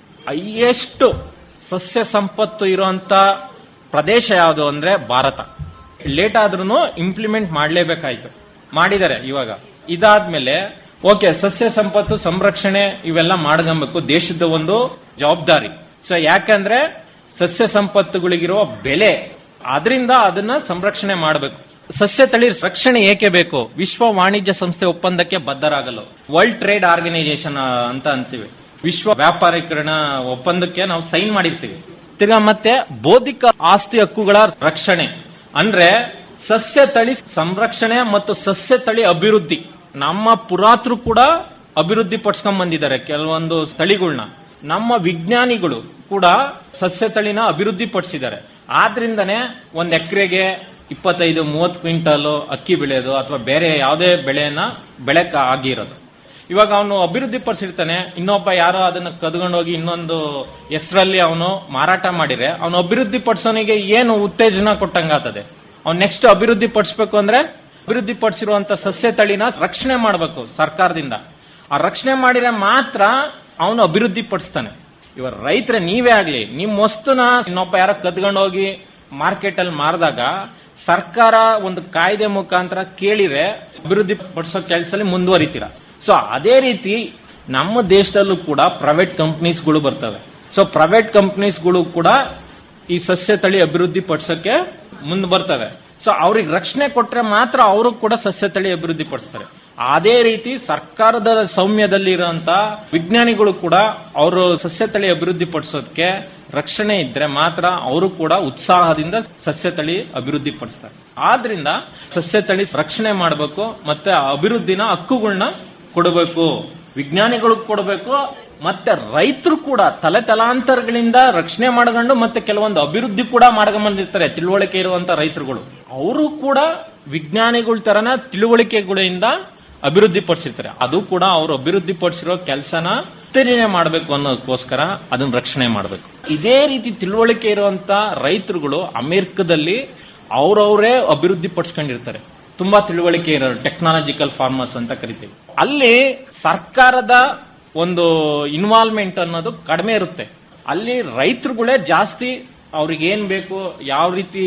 ಹೈಯೆಸ್ಟ್ ಸಸ್ಯ ಸಂಪತ್ತು ಇರುವಂತ ಪ್ರದೇಶ ಯಾವುದು ಅಂದ್ರೆ ಭಾರತ ಲೇಟ್ ಆದ್ರೂ ಇಂಪ್ಲಿಮೆಂಟ್ ಮಾಡಲೇಬೇಕಾಯ್ತು ಮಾಡಿದ್ದಾರೆ ಇವಾಗ ಇದಾದ್ಮೇಲೆ ಓಕೆ ಸಸ್ಯ ಸಂಪತ್ತು ಸಂರಕ್ಷಣೆ ಇವೆಲ್ಲ ಮಾಡ್ಕೊಬೇಕು ದೇಶದ ಒಂದು ಜವಾಬ್ದಾರಿ ಸೊ ಯಾಕಂದ್ರೆ ಸಸ್ಯ ಸಂಪತ್ತುಗಳಿಗಿರುವ ಬೆಲೆ ಅದರಿಂದ ಅದನ್ನ ಸಂರಕ್ಷಣೆ ಮಾಡಬೇಕು ಸಸ್ಯ ತಳಿ ರಕ್ಷಣೆ ಏಕೆ ಬೇಕು ವಿಶ್ವ ವಾಣಿಜ್ಯ ಸಂಸ್ಥೆ ಒಪ್ಪಂದಕ್ಕೆ ಬದ್ಧರಾಗಲು ವರ್ಲ್ಡ್ ಟ್ರೇಡ್ ಆರ್ಗನೈಸೇಷನ್ ಅಂತ ಅಂತೀವಿ ವಿಶ್ವ ವ್ಯಾಪಾರೀಕರಣ ಒಪ್ಪಂದಕ್ಕೆ ನಾವು ಸೈನ್ ಮಾಡಿರ್ತೀವಿ ತಿರ್ಗಾ ಮತ್ತೆ ಬೌದ್ಧಿಕ ಆಸ್ತಿ ಹಕ್ಕುಗಳ ರಕ್ಷಣೆ ಅಂದ್ರೆ ಸಸ್ಯ ತಳಿ ಸಂರಕ್ಷಣೆ ಮತ್ತು ಸಸ್ಯ ತಳಿ ಅಭಿವೃದ್ಧಿ ನಮ್ಮ ಪುರಾತರು ಕೂಡ ಅಭಿವೃದ್ಧಿ ಪಡಿಸ್ಕೊಂಡ್ ಬಂದಿದ್ದಾರೆ ಕೆಲವೊಂದು ತಳಿಗಳನ್ನ ನಮ್ಮ ವಿಜ್ಞಾನಿಗಳು ಕೂಡ ಸಸ್ಯ ತಳಿನ ಅಭಿವೃದ್ಧಿ ಪಡಿಸಿದ್ದಾರೆ ಆದ್ರಿಂದನೇ ಒಂದ್ ಎಕರೆಗೆ ಇಪ್ಪತ್ತೈದು ಮೂವತ್ತು ಕ್ವಿಂಟಲ್ ಅಕ್ಕಿ ಬೆಳೆಯೋದು ಅಥವಾ ಬೇರೆ ಯಾವುದೇ ಬೆಳೆಯನ್ನ ಬೆಳೆಕ ಆಗಿರೋದು ಇವಾಗ ಅವನು ಅಭಿವೃದ್ಧಿ ಪಡಿಸಿರ್ತಾನೆ ಇನ್ನೊಬ್ಬ ಯಾರೋ ಅದನ್ನ ಕದ್ಕೊಂಡೋಗಿ ಇನ್ನೊಂದು ಹೆಸರಲ್ಲಿ ಅವನು ಮಾರಾಟ ಮಾಡಿದ್ರೆ ಅವನು ಅಭಿವೃದ್ಧಿ ಪಡಿಸೋನಿಗೆ ಏನು ಉತ್ತೇಜನ ಕೊಟ್ಟಂಗಾತದೆ ಅವ್ನು ನೆಕ್ಸ್ಟ್ ಅಭಿವೃದ್ಧಿ ಪಡಿಸ್ಬೇಕು ಅಂದ್ರೆ ಅಭಿವೃದ್ಧಿ ಪಡಿಸಿರುವಂತ ಸಸ್ಯ ತಳಿನ ರಕ್ಷಣೆ ಮಾಡಬೇಕು ಸರ್ಕಾರದಿಂದ ಆ ರಕ್ಷಣೆ ಮಾಡಿದ್ರೆ ಮಾತ್ರ ಅವನು ಅಭಿವೃದ್ಧಿ ಪಡಿಸ್ತಾನೆ ಇವಾಗ ರೈತರ ನೀವೇ ಆಗ್ಲಿ ನಿಮ್ ವಸ್ತುನ ಇನ್ನೊಬ್ಬ ಯಾರೋ ಕದ್ಕೊಂಡೋಗಿ ಮಾರ್ಕೆಟ್ ಅಲ್ಲಿ ಮಾರಿದಾಗ ಸರ್ಕಾರ ಒಂದು ಕಾಯ್ದೆ ಮುಖಾಂತರ ಕೇಳಿದ್ರೆ ಅಭಿವೃದ್ಧಿ ಪಡಿಸೋ ಕೆಲಸದಲ್ಲಿ ಮುಂದುವರಿತೀರ ಸೊ ಅದೇ ರೀತಿ ನಮ್ಮ ದೇಶದಲ್ಲೂ ಕೂಡ ಪ್ರೈವೇಟ್ ಕಂಪನೀಸ್ಗಳು ಬರ್ತವೆ ಸೊ ಪ್ರೈವೇಟ್ ಕಂಪನೀಸ್ಗಳು ಕೂಡ ಈ ಸಸ್ಯ ತಳಿ ಅಭಿವೃದ್ಧಿ ಪಡಿಸೋಕೆ ಮುಂದೆ ಬರ್ತವೆ ಸೊ ಅವ್ರಿಗೆ ರಕ್ಷಣೆ ಕೊಟ್ರೆ ಮಾತ್ರ ಅವರು ಕೂಡ ಸಸ್ಯ ತಳಿ ಅಭಿವೃದ್ಧಿ ಪಡಿಸ್ತಾರೆ ಅದೇ ರೀತಿ ಸರ್ಕಾರದ ಸೌಮ್ಯದಲ್ಲಿರುವಂತ ವಿಜ್ಞಾನಿಗಳು ಕೂಡ ಅವರು ಸಸ್ಯ ತಳಿ ಅಭಿವೃದ್ಧಿ ಪಡಿಸೋದಕ್ಕೆ ರಕ್ಷಣೆ ಇದ್ರೆ ಮಾತ್ರ ಅವರು ಕೂಡ ಉತ್ಸಾಹದಿಂದ ಸಸ್ಯ ತಳಿ ಅಭಿವೃದ್ಧಿ ಪಡಿಸ್ತಾರೆ ಆದ್ರಿಂದ ಸಸ್ಯ ತಳಿ ರಕ್ಷಣೆ ಮಾಡಬೇಕು ಮತ್ತೆ ಅಭಿವೃದ್ಧಿನ ಹಕ್ಕುಗಳನ್ನ ಕೊಡಬೇಕು ವಿಜ್ಞಾನಿಗಳು ಕೊಡಬೇಕು ಮತ್ತೆ ರೈತರು ಕೂಡ ತಲೆ ತಲಾಂತರಗಳಿಂದ ರಕ್ಷಣೆ ಮಾಡ್ಕೊಂಡು ಮತ್ತೆ ಕೆಲವೊಂದು ಅಭಿವೃದ್ಧಿ ಕೂಡ ಮಾಡ್ಕೊಂಡ್ಬಂದಿರ್ತಾರೆ ತಿಳುವಳಿಕೆ ಇರುವಂತ ರೈತರುಗಳು ಅವರು ಕೂಡ ವಿಜ್ಞಾನಿಗಳ ತರನ ತಿಳುವಳಿಕೆಗಳಿಂದ ಅಭಿವೃದ್ಧಿ ಪಡಿಸಿರ್ತಾರೆ ಅದು ಕೂಡ ಅವರು ಅಭಿವೃದ್ಧಿ ಪಡಿಸಿರೋ ಕೆಲಸನ ಉತ್ತೇಜನೆ ಮಾಡಬೇಕು ಅನ್ನೋದಕ್ಕೋಸ್ಕರ ಅದನ್ನ ರಕ್ಷಣೆ ಮಾಡಬೇಕು ಇದೇ ರೀತಿ ತಿಳುವಳಿಕೆ ಇರುವಂತ ರೈತರುಗಳು ಅಮೆರಿಕದಲ್ಲಿ ಅವ್ರವರೇ ಅಭಿವೃದ್ಧಿ ಪಡಿಸ್ಕೊಂಡಿರ್ತಾರೆ ತುಂಬಾ ತಿಳುವಳಿಕೆ ಇರೋ ಟೆಕ್ನಾಲಜಿಕಲ್ ಫಾರ್ಮರ್ಸ್ ಅಂತ ಕರಿತೀವಿ ಅಲ್ಲಿ ಸರ್ಕಾರದ ಒಂದು ಇನ್ವಾಲ್ವ್ಮೆಂಟ್ ಅನ್ನೋದು ಕಡಿಮೆ ಇರುತ್ತೆ ಅಲ್ಲಿ ರೈತರುಗಳೇ ಜಾಸ್ತಿ ಅವ್ರಿಗೆ ಏನ್ ಬೇಕು ಯಾವ ರೀತಿ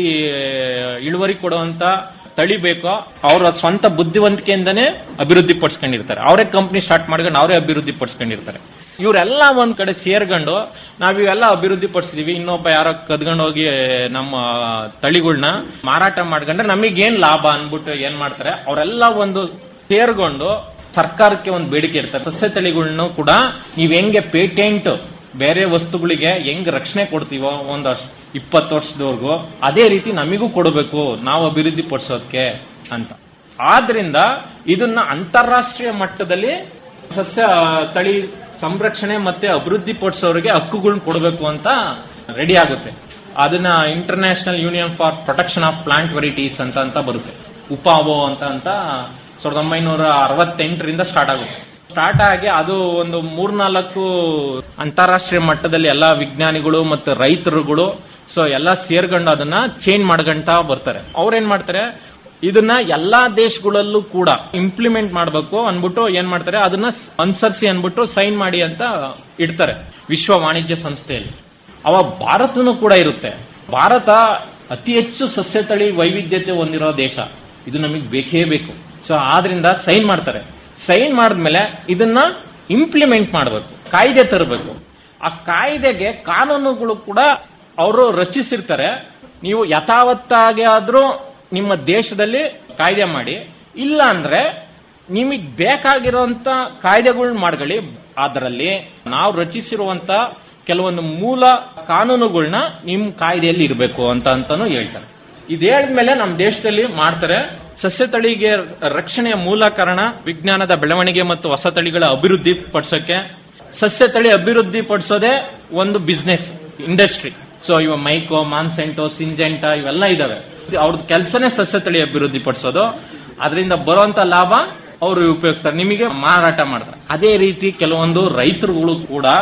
ಇಳುವರಿ ಕೊಡುವಂತ ತಳಿ ಬೇಕೋ ಅವರ ಸ್ವಂತ ಬುದ್ಧಿವಂತಿಕೆಯಿಂದನೇ ಅಭಿವೃದ್ಧಿ ಪಡಿಸ್ಕೊಂಡಿರ್ತಾರೆ ಅವರೇ ಕಂಪ್ನಿ ಸ್ಟಾರ್ಟ್ ಮಾಡ್ಕೊಂಡು ಅವರೇ ಅಭಿವೃದ್ಧಿ ಪಡಿಸ್ಕೊಂಡಿರ್ತಾರೆ ಇವರೆಲ್ಲ ಒಂದ್ ಕಡೆ ಸೇರ್ಕೊಂಡು ನಾವ್ ಇವೆಲ್ಲ ಅಭಿವೃದ್ಧಿ ಪಡಿಸಿದೀವಿ ಇನ್ನೊಬ್ಬ ಯಾರೋ ಕದ್ಕೊಂಡು ಹೋಗಿ ನಮ್ಮ ತಳಿಗಳನ್ನ ಮಾರಾಟ ಮಾಡ್ಕೊಂಡ್ರೆ ನಮಗೆ ಏನ್ ಲಾಭ ಅನ್ಬಿಟ್ಟು ಏನ್ ಮಾಡ್ತಾರೆ ಅವರೆಲ್ಲ ಒಂದು ಸೇರ್ಕೊಂಡು ಸರ್ಕಾರಕ್ಕೆ ಒಂದು ಬೇಡಿಕೆ ಇರ್ತಾರೆ ಸಸ್ಯ ತಳಿಗಳನ್ನು ಕೂಡ ನೀವ್ ಹೆಂಗೆ ಪೇಟೆಂಟ್ ಬೇರೆ ವಸ್ತುಗಳಿಗೆ ಹೆಂಗ್ ರಕ್ಷಣೆ ಕೊಡ್ತೀವೋ ಒಂದು ಇಪ್ಪತ್ತು ವರ್ಷದವರೆಗೂ ಅದೇ ರೀತಿ ನಮಿಗೂ ಕೊಡಬೇಕು ನಾವು ಅಭಿವೃದ್ಧಿ ಪಡಿಸೋದಕ್ಕೆ ಅಂತ ಆದ್ರಿಂದ ಇದನ್ನ ಅಂತಾರಾಷ್ಟ್ರೀಯ ಮಟ್ಟದಲ್ಲಿ ಸಸ್ಯ ತಳಿ ಸಂರಕ್ಷಣೆ ಮತ್ತೆ ಅಭಿವೃದ್ಧಿ ಪಡಿಸೋರಿಗೆ ಹಕ್ಕುಗಳನ್ನ ಕೊಡಬೇಕು ಅಂತ ರೆಡಿ ಆಗುತ್ತೆ ಅದನ್ನ international union for protection of plant varieties ಅಂತ ಅಂತ ಬರುತ್ತೆ ಉಪಾವೋ ಅಂತ ಅಂತ ಸಾವಿರದ ಒಂಬೈನೂರ ಅರವತ್ತೆಂಟರಿಂದ ಸ್ಟಾರ್ಟ್ ಆಗುತ್ತೆ ಸ್ಟಾರ್ಟ್ ಆಗಿ ಅದು ಒಂದು ಮೂರ್ನಾಲ್ಕು ಅಂತಾರಾಷ್ಟ್ರೀಯ ಮಟ್ಟದಲ್ಲಿ ಎಲ್ಲಾ ವಿಜ್ಞಾನಿಗಳು ಮತ್ತು ರೈತರುಗಳು ಸೊ ಎಲ್ಲಾ ಸೇರ್ಕೊಂಡು ಅದನ್ನ ಚೇಂಜ್ ಮಾಡ್ಕೊಂತ ಬರ್ತಾರೆ ಅವ್ರೇನ್ ಮಾಡ್ತಾರೆ ಇದನ್ನ ಎಲ್ಲಾ ದೇಶಗಳಲ್ಲೂ ಕೂಡ ಇಂಪ್ಲಿಮೆಂಟ್ ಮಾಡಬೇಕು ಅನ್ಬಿಟ್ಟು ಏನ್ ಮಾಡ್ತಾರೆ ಅದನ್ನ ಅನುಸರಿಸಿ ಅನ್ಬಿಟ್ಟು ಸೈನ್ ಮಾಡಿ ಅಂತ ಇಡ್ತಾರೆ ವಿಶ್ವ ವಾಣಿಜ್ಯ ಸಂಸ್ಥೆಯಲ್ಲಿ ಅವ ಭಾರತನೂ ಕೂಡ ಇರುತ್ತೆ ಭಾರತ ಅತಿ ಹೆಚ್ಚು ಸಸ್ಯ ತಳಿ ವೈವಿಧ್ಯತೆ ಹೊಂದಿರೋ ದೇಶ ಇದು ನಮಗೆ ಬೇಕೇ ಬೇಕು ಸೊ ಆದ್ರಿಂದ ಸೈನ್ ಮಾಡ್ತಾರೆ ಸೈನ್ ಮಾಡಿದ್ಮೇಲೆ ಇದನ್ನ ಇಂಪ್ಲಿಮೆಂಟ್ ಮಾಡಬೇಕು ಕಾಯ್ದೆ ತರಬೇಕು ಆ ಕಾಯ್ದೆಗೆ ಕಾನೂನುಗಳು ಕೂಡ ಅವರು ರಚಿಸಿರ್ತಾರೆ ನೀವು ಯಥಾವತ್ತಾಗಿ ಆದ್ರೂ ನಿಮ್ಮ ದೇಶದಲ್ಲಿ ಕಾಯ್ದೆ ಮಾಡಿ ಇಲ್ಲ ಅಂದ್ರೆ ನಿಮಗೆ ಬೇಕಾಗಿರುವಂತ ಕಾಯ್ದೆಗಳನ್ನ ಮಾಡ್ಕೊಳ್ಳಿ ಅದರಲ್ಲಿ ನಾವು ರಚಿಸಿರುವಂತ ಕೆಲವೊಂದು ಮೂಲ ಕಾನೂನುಗಳನ್ನ ನಿಮ್ ಕಾಯ್ದೆಯಲ್ಲಿ ಇರಬೇಕು ಅಂತ ಅಂತಾನು ಹೇಳ್ತಾರೆ ಇದು ಹೇಳಿದ್ಮೇಲೆ ನಮ್ಮ ದೇಶದಲ್ಲಿ ಮಾಡ್ತಾರೆ ಸಸ್ಯ ತಳಿಗೆ ರಕ್ಷಣೆಯ ಮೂಲ ಕಾರಣ ವಿಜ್ಞಾನದ ಬೆಳವಣಿಗೆ ಮತ್ತು ಹೊಸ ತಳಿಗಳ ಅಭಿವೃದ್ಧಿ ಪಡಿಸೋಕೆ ಸಸ್ಯ ತಳಿ ಅಭಿವೃದ್ಧಿ ಪಡಿಸೋದೇ ಒಂದು ಬಿಸ್ನೆಸ್ ಇಂಡಸ್ಟ್ರಿ ಸೊ ಇವ ಮೈಕೋ ಮಾನ್ಸೆಂಟೋ ಸಿಂಜೆಂಟಾ ಇವೆಲ್ಲ ಇದಾವೆ ಅವ್ರದ್ದು ಕೆಲಸನೇ ಸಸ್ಯ ತಳಿ ಅಭಿವೃದ್ಧಿ ಪಡಿಸೋದು ಅದರಿಂದ ಬರುವಂತ ಲಾಭ ಅವರು ಉಪಯೋಗಿಸ್ತಾರೆ ನಿಮಗೆ ಮಾರಾಟ ಮಾಡ್ತಾರೆ ಅದೇ ರೀತಿ ಕೆಲವೊಂದು ರೈತರುಗಳು ಕೂಡ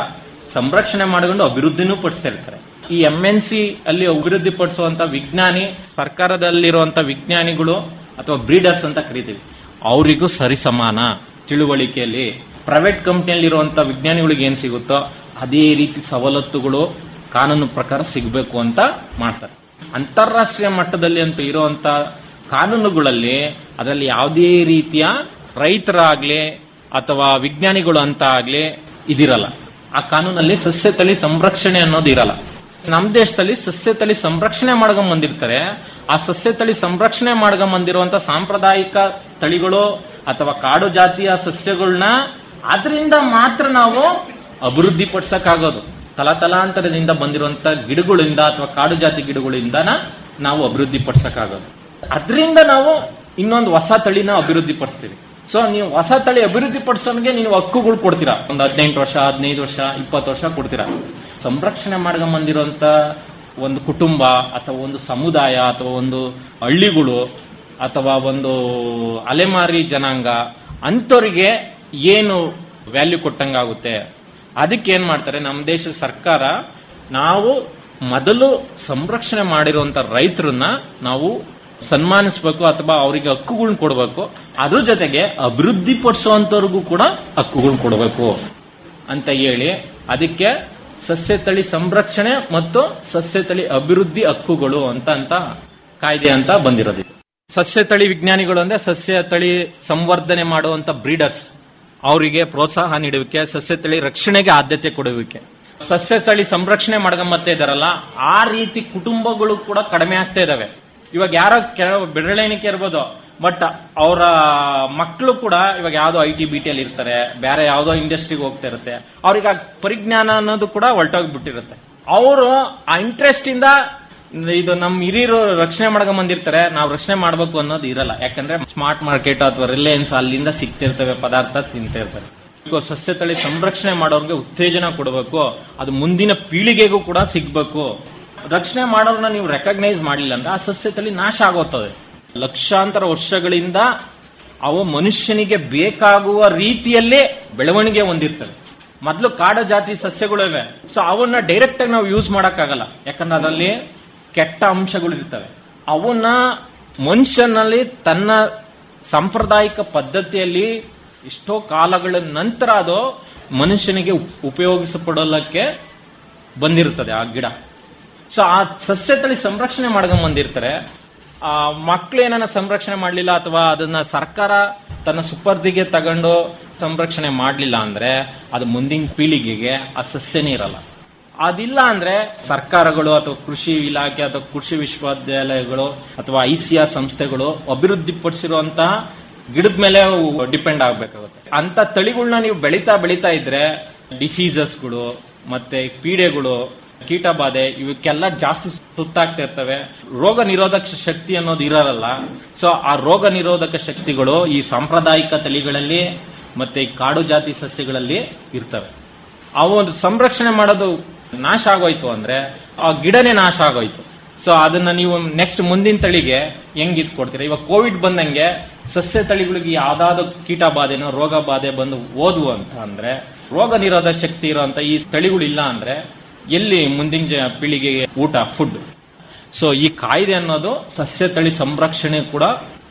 ಸಂರಕ್ಷಣೆ ಮಾಡಿಕೊಂಡು ಅಭಿವೃದ್ಧಿನೂ ಪಡಿಸ್ತಾ ಇರ್ತಾರೆ ಈ ಎಂ ಎನ್ ಸಿ ಅಲ್ಲಿ ಅಭಿವೃದ್ಧಿ ಪಡಿಸುವಂತ ವಿಜ್ಞಾನಿ ಸರ್ಕಾರದಲ್ಲಿರುವಂತ ವಿಜ್ಞಾನಿಗಳು ಅಥವಾ ಬ್ರೀಡರ್ಸ್ ಅಂತ ಕರಿತೀವಿ ಅವರಿಗೂ ಸರಿಸಮಾನ ತಿಳುವಳಿಕೆಯಲ್ಲಿ ಪ್ರೈವೇಟ್ ಕಂಪ್ನಿಯಲ್ಲಿರುವಂತ ವಿಜ್ಞಾನಿಗಳಿಗೆ ಏನ್ ಸಿಗುತ್ತೋ ಅದೇ ರೀತಿ ಸವಲತ್ತುಗಳು ಕಾನೂನು ಪ್ರಕಾರ ಸಿಗಬೇಕು ಅಂತ ಮಾಡ್ತಾರೆ ಅಂತಾರಾಷ್ಟ್ರೀಯ ಮಟ್ಟದಲ್ಲಿ ಅಂತ ಇರುವಂತ ಕಾನೂನುಗಳಲ್ಲಿ ಅದರಲ್ಲಿ ಯಾವುದೇ ರೀತಿಯ ರೈತರಾಗ್ಲಿ ಅಥವಾ ವಿಜ್ಞಾನಿಗಳು ಅಂತ ಆಗ್ಲಿ ಇದಿರಲ್ಲ ಆ ಕಾನೂನಲ್ಲಿ ಸಸ್ಯ ತಳಿ ಸಂರಕ್ಷಣೆ ಅನ್ನೋದು ಇರಲ್ಲ ನಮ್ಮ ದೇಶದಲ್ಲಿ ಸಸ್ಯ ತಳಿ ಸಂರಕ್ಷಣೆ ಮಾಡ್ಕೊಂಡ್ ಬಂದಿರ್ತಾರೆ ಆ ಸಸ್ಯ ತಳಿ ಸಂರಕ್ಷಣೆ ಮಾಡ್ಕೊಂಡ್ ಬಂದಿರುವಂತ ಸಾಂಪ್ರದಾಯಿಕ ತಳಿಗಳು ಅಥವಾ ಕಾಡು ಜಾತಿಯ ಸಸ್ಯಗಳನ್ನ ಅದರಿಂದ ಮಾತ್ರ ನಾವು ಅಭಿವೃದ್ಧಿ ಪಡಿಸಕ್ಕಾಗೋದು ತಲತಲಾಂತರದಿಂದ ಬಂದಿರುವಂತ ಗಿಡಗಳಿಂದ ಅಥವಾ ಕಾಡು ಜಾತಿ ಗಿಡಗಳಿಂದ ನಾವು ಅಭಿವೃದ್ಧಿ ಪಡಿಸಕ್ಕಾಗೋದು ಅದರಿಂದ ನಾವು ಇನ್ನೊಂದು ಹೊಸ ತಳಿನ ಅಭಿವೃದ್ಧಿ ಪಡಿಸ್ತೀವಿ ಸೊ ನೀವು ಹೊಸ ತಳಿ ಅಭಿವೃದ್ಧಿ ಪಡಿಸೋನ್ಗೆ ನೀವು ಹಕ್ಕುಗಳು ಕೊಡ್ತೀರಾ ಒಂದು ಹದಿನೆಂಟು ವರ್ಷ ಹದಿನೈದು ವರ್ಷ ಇಪ್ಪತ್ತು ವರ್ಷ ಕೊಡ್ತೀರಾ ಸಂರಕ್ಷಣೆ ಮಾಡ್ಕೊಂಡ್ ಬಂದಿರುವಂತ ಒಂದು ಕುಟುಂಬ ಅಥವಾ ಒಂದು ಸಮುದಾಯ ಅಥವಾ ಒಂದು ಹಳ್ಳಿಗಳು ಅಥವಾ ಒಂದು ಅಲೆಮಾರಿ ಜನಾಂಗ ಅಂಥವ್ರಿಗೆ ಏನು ವ್ಯಾಲ್ಯೂ ಕೊಟ್ಟಂಗಾಗುತ್ತೆ ಅದಕ್ಕೆ ಏನ್ ಮಾಡ್ತಾರೆ ನಮ್ಮ ದೇಶದ ಸರ್ಕಾರ ನಾವು ಮೊದಲು ಸಂರಕ್ಷಣೆ ಮಾಡಿರುವಂತ ರೈತರನ್ನ ನಾವು ಸನ್ಮಾನಿಸಬೇಕು ಅಥವಾ ಅವರಿಗೆ ಹಕ್ಕುಗಳನ್ನ ಕೊಡಬೇಕು ಅದ್ರ ಜೊತೆಗೆ ಅಭಿವೃದ್ಧಿ ಪಡಿಸುವಂತವ್ರಿಗೂ ಕೂಡ ಹಕ್ಕುಗಳನ್ನ ಕೊಡಬೇಕು ಅಂತ ಹೇಳಿ ಅದಕ್ಕೆ ಸಸ್ಯ ತಳಿ ಸಂರಕ್ಷಣೆ ಮತ್ತು ಸಸ್ಯ ತಳಿ ಅಭಿವೃದ್ಧಿ ಹಕ್ಕುಗಳು ಅಂತ ಅಂತ ಕಾಯ್ದೆ ಅಂತ ಬಂದಿರೋದು ಇದು. ಸಸ್ಯ ತಳಿ ವಿಜ್ಞಾನಿಗಳು ಅಂದ್ರೆ ಸಸ್ಯ ತಳಿ ಸಂವರ್ಧನೆ ಮಾಡುವಂತ ಬ್ರೀಡರ್ಸ್ ಅವರಿಗೆ ಪ್ರೋತ್ಸಾಹ ನೀಡುವಿಕೆ ಸಸ್ಯ ತಳಿ ರಕ್ಷಣೆಗೆ ಆದ್ಯತೆ ಕೊಡುವಿಕೆ ಸಸ್ಯ ತಳಿ ಸಂರಕ್ಷಣೆ ಮಾಡ್ಕೊಂಬತ್ತಾ ಇದಾರಲ್ಲ ಆ ರೀತಿ ಕುಟುಂಬಗಳು ಕೂಡ ಕಡಿಮೆ ಆಗ್ತಾ ಇದಾವೆ ಇವಾಗ ಯಾರೋ ಕೆಲವು ಬೆರಳೆಣಿಕೆ ಇರ್ಬೋದು ಬಟ್ ಅವರ ಮಕ್ಕಳು ಕೂಡ ಇವಾಗ ಯಾವ್ದೋ ಐ ಟಿ ಬಿ ಟಿ ಅಲ್ಲಿ ಇರ್ತಾರೆ ಬೇರೆ ಯಾವ್ದೋ ಇಂಡಸ್ಟ್ರಿಗೆ ಹೋಗ್ತಾ ಇರುತ್ತೆ ಅವ್ರಿಗೆ ಆ ಪರಿಜ್ಞಾನ ಅನ್ನೋದು ಕೂಡ ಹೊರಟೋಗ್ಬಿಟ್ಟಿರುತ್ತೆ ಅವರು ಆ ಇಂಟ್ರೆಸ್ಟ್ ಇಂದ ಇದು ನಮ್ ಹಿರಿಯರು ರಕ್ಷಣೆ ಮಾಡ್ಕೊಂಡ್ ಬಂದಿರ್ತಾರೆ ನಾವು ರಕ್ಷಣೆ ಮಾಡ್ಬೇಕು ಅನ್ನೋದು ಇರಲ್ಲ ಯಾಕಂದ್ರೆ ಸ್ಮಾರ್ಟ್ ಮಾರ್ಕೆಟ್ ಅಥವಾ ರಿಲಯನ್ಸ್ ಅಲ್ಲಿಂದ ಸಿಗ್ತಿರ್ತವೆ ಪದಾರ್ಥ ತಿಂತಿರ್ತಾರೆ ಈಗ ಸಸ್ಯ ತಳಿ ಸಂರಕ್ಷಣೆ ಮಾಡೋರ್ಗೆ ಉತ್ತೇಜನ ಕೊಡಬೇಕು ಅದು ಮುಂದಿನ ಪೀಳಿಗೆಗೂ ಕೂಡ ಸಿಗ್ಬೇಕು ರಕ್ಷಣೆ ಮಾಡೋರ್ನ ನೀವು ರೆಕಗ್ನೈಸ್ ಮಾಡಲಿಲ್ಲ ಅಂದ್ರೆ ಆ ಸಸ್ಯ ತಳಿ ನಾಶ ಆಗೋಗ್ತದೆ ಲಕ್ಷಾಂತರ ವರ್ಷಗಳಿಂದ ಅವು ಮನುಷ್ಯನಿಗೆ ಬೇಕಾಗುವ ರೀತಿಯಲ್ಲೇ ಬೆಳವಣಿಗೆ ಹೊಂದಿರ್ತವೆ ಮೊದಲು ಕಾಡು ಜಾತಿ ಸಸ್ಯಗಳು ಇವೆ ಸೊ ಅವನ್ನ ಡೈರೆಕ್ಟ್ ಆಗಿ ನಾವು ಯೂಸ್ ಮಾಡಕ್ಕಾಗಲ್ಲ ಯಾಕಂದ್ರೆ ಅದರಲ್ಲಿ ಕೆಟ್ಟ ಅಂಶಗಳು ಇರ್ತವೆ ಅವನ್ನ ಮನುಷ್ಯನಲ್ಲಿ ತನ್ನ ಸಾಂಪ್ರದಾಯಿಕ ಪದ್ಧತಿಯಲ್ಲಿ ಎಷ್ಟೋ ಕಾಲಗಳ ನಂತರ ಅದು ಮನುಷ್ಯನಿಗೆ ಉಪ್- ಉಪಯೋಗಿಸಪಡೋದಕ್ಕೆ ಬಂದಿರುತ್ತದೆ ಆ ಗಿಡ ಸೊ ಆ ಸಸ್ಯ ತಳಿ ಸಂರಕ್ಷಣೆ ಮಾಡ್ಕೊಂಡ್ ಬಂದಿರ್ತಾರೆ ಆ ಮಕ್ಳು ಏನನ್ನ ಸಂರಕ್ಷಣೆ ಮಾಡಲಿಲ್ಲ ಅಥವಾ ಅದನ್ನ ಸರ್ಕಾರ ತನ್ನ ಸುಪರ್ದಿಗೆ ತಗೊಂಡು ಸಂರಕ್ಷಣೆ ಮಾಡಲಿಲ್ಲ ಅಂದ್ರೆ ಅದು ಮುಂದಿನ ಪೀಳಿಗೆಗೆ ಆ ಸಸ್ಯನೇ ಇರಲ್ಲ ಅದಿಲ್ಲ ಅಂದ್ರೆ ಸರ್ಕಾರಗಳು ಅಥವಾ ಕೃಷಿ ಇಲಾಖೆ ಅಥವಾ ಕೃಷಿ ವಿಶ್ವವಿದ್ಯಾಲಯಗಳು ಅಥವಾ ಐಸಿಆರ್ ಸಂಸ್ಥೆಗಳು ಅಭಿವೃದ್ಧಿಪಡಿಸಿರುವಂತಹ ಗಿಡದ ಮೇಲೆ ಡಿಪೆಂಡ್ ಆಗಬೇಕಾಗುತ್ತೆ ಅಂತ ತಳಿಗಳನ್ನ ನೀವು ಬೆಳೀತಾ ಬೆಳೀತಾ ಇದ್ರೆ ಡಿಸೀಸಸ್ಗಳು ಮತ್ತೆ ಪೀಡೆಗಳು ಕೀಟಬಾಧೆ ಇವಕ್ಕೆಲ್ಲ ಜಾಸ್ತಿ ಸುತ್ತಾಗ್ತಾ ಇರ್ತವೆ ರೋಗ ನಿರೋಧಕ ಶಕ್ತಿ ಅನ್ನೋದು ಇರಲ್ಲ ಸೊ ಆ ರೋಗ ನಿರೋಧಕ ಶಕ್ತಿಗಳು ಈ ಸಾಂಪ್ರದಾಯಿಕ ತಳಿಗಳಲ್ಲಿ ಮತ್ತೆ ಈ ಕಾಡು ಜಾತಿ ಸಸ್ಯಗಳಲ್ಲಿ ಇರ್ತವೆ ಅವು ಒಂದು ಸಂರಕ್ಷಣೆ ಮಾಡೋದು ನಾಶ ಆಗೋಯ್ತು ಅಂದ್ರೆ ಆ ಗಿಡನೇ ನಾಶ ಆಗೋಯ್ತು ಸೊ ಅದನ್ನ ನೀವು ನೆಕ್ಸ್ಟ್ ಮುಂದಿನ ತಳಿಗೆ ಹೆಂಗ್ ಇದ್ ಕೊಡ್ತೀರಾ ಇವಾಗ ಕೋವಿಡ್ ಬಂದಂಗೆ ಸಸ್ಯ ತಳಿಗಳಿಗೆ ಯಾವ್ದಾದ್ರು ಕೀಟ ಬಾಧೆನೋ ರೋಗ ಬಾಧೆ ಬಂದು ಓದುವ ಅಂತ ಅಂದ್ರೆ ರೋಗ ನಿರೋಧಕ ಶಕ್ತಿ ಇರುವಂತ ಈ ತಳಿಗಳು ಇಲ್ಲ ಅಂದ್ರೆ ಎಲ್ಲಿ ಮುಂದಿನ ಜ- ಪೀಳಿಗೆಗೆ ಊಟ ಫುಡ್ ಸೊ ಈ ಕಾಯ್ದೆ ಅನ್ನೋದು ಸಸ್ಯ ತಳಿ ಸಂರಕ್ಷಣೆ ಕೂಡ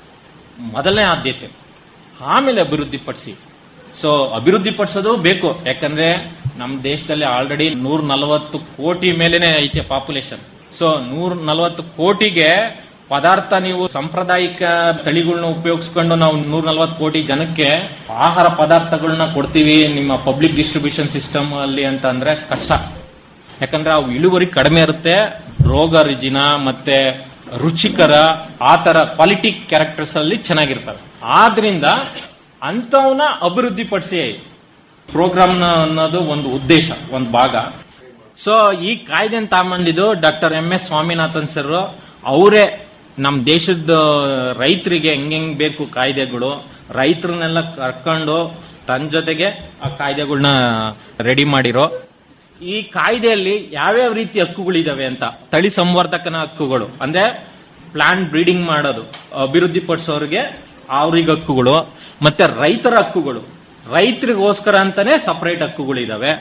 ಮೊದಲನೇ ಆದ್ಯತೆ ಆಮೇಲೆ ಅಭಿವೃದ್ಧಿಪಡಿಸಿ ಸೊ ಅಭಿವೃದ್ಧಿಪಡಿಸೋದು ಬೇಕು ಯಾಕಂದ್ರೆ ನಮ್ಮ ದೇಶದಲ್ಲಿ ಆಲ್ರೆಡಿ ನೂರ ನಲವತ್ತು ಕೋಟಿ ಮೇಲೆನೆ ಐತೆ ಪಾಪ್ಯುಲೇಷನ್ ಸೊ ನೂರ ನಲವತ್ತು ಕೋಟಿಗೆ ಪದಾರ್ಥ ನೀವು ಸಾಂಪ್ರದಾಯಿಕ ತಳಿಗಳನ್ನ ಉಪಯೋಗಿಸ್ಕೊಂಡು ನಾವು ನೂರ ನಲವತ್ತು ಕೋಟಿ ಜನಕ್ಕೆ ಆಹಾರ ಪದಾರ್ಥಗಳನ್ನ ಕೊಡ್ತೀವಿ ನಿಮ್ಮ ಪಬ್ಲಿಕ್ ಡಿಸ್ಟ್ರಿಬ್ಯೂಷನ್ ಸಿಸ್ಟಮ್ ಅಲ್ಲಿ ಅಂತ ಅಂದ್ರೆ ಕಷ್ಟ ಯಾಕಂದ್ರೆ ಅವು ಇಳುವರಿ ಕಡಿಮೆ ಇರುತ್ತೆ ರೋಗ ರುಜಿನ ಮತ್ತೆ ರುಚಿಕರ ಆ ತರ ಕ್ವಾಲಿಟಿ ಕ್ಯಾರೆಕ್ಟರ್ಸ್ ಅಲ್ಲಿ ಚೆನ್ನಾಗಿರ್ತವೆ ಆದ್ರಿಂದ ಅಂತವನ್ನ ಅಭಿವೃದ್ಧಿಪಡಿಸಿ ಪ್ರೋಗ್ರಾಮ್ ಅನ್ನೋದು ಒಂದು ಉದ್ದೇಶ ಒಂದು ಭಾಗ ಸೊ ಈ ಕಾಯ್ದೆನ ತಗೊಂಡಿದ್ದು doctor M S Swaminathan sir ಅವರೇ ನಮ್ಮ ದೇಶದ ರೈತರಿಗೆ ಹೆಂಗ್ ಬೇಕು ಕಾಯ್ದೆಗಳು ರೈತರನ್ನೆಲ್ಲ ಕರ್ಕೊಂಡು ತನ್ನ ಜೊತೆಗೆ ಆ ಕಾಯ್ದೆಗಳನ್ನ ರೆಡಿ ಮಾಡಿರೋ ಈ ಕಾಯ್ದೆಯಲ್ಲಿ ಯಾವ್ಯಾವ ರೀತಿ ಹಕ್ಕುಗಳಿದಾವೆ ಅಂತ ತಳಿ ಸಂವರ್ಧಕನ ಹಕ್ಕುಗಳು ಅಂದ್ರೆ ಪ್ಲಾಂಟ್ ಬ್ರೀಡಿಂಗ್ ಮಾಡೋದು ಅಭಿವೃದ್ಧಿ ಪಡಿಸೋರಿಗೆ ಅವ್ರಿಗೆ ಹಕ್ಕುಗಳು ಮತ್ತೆ ರೈತರ ಹಕ್ಕುಗಳು ರೈತರಿಗೋಸ್ಕರ ಅಂತಾನೆ ಸಪರೇಟ್ ಹಕ್ಕುಗಳಿದಾವೆ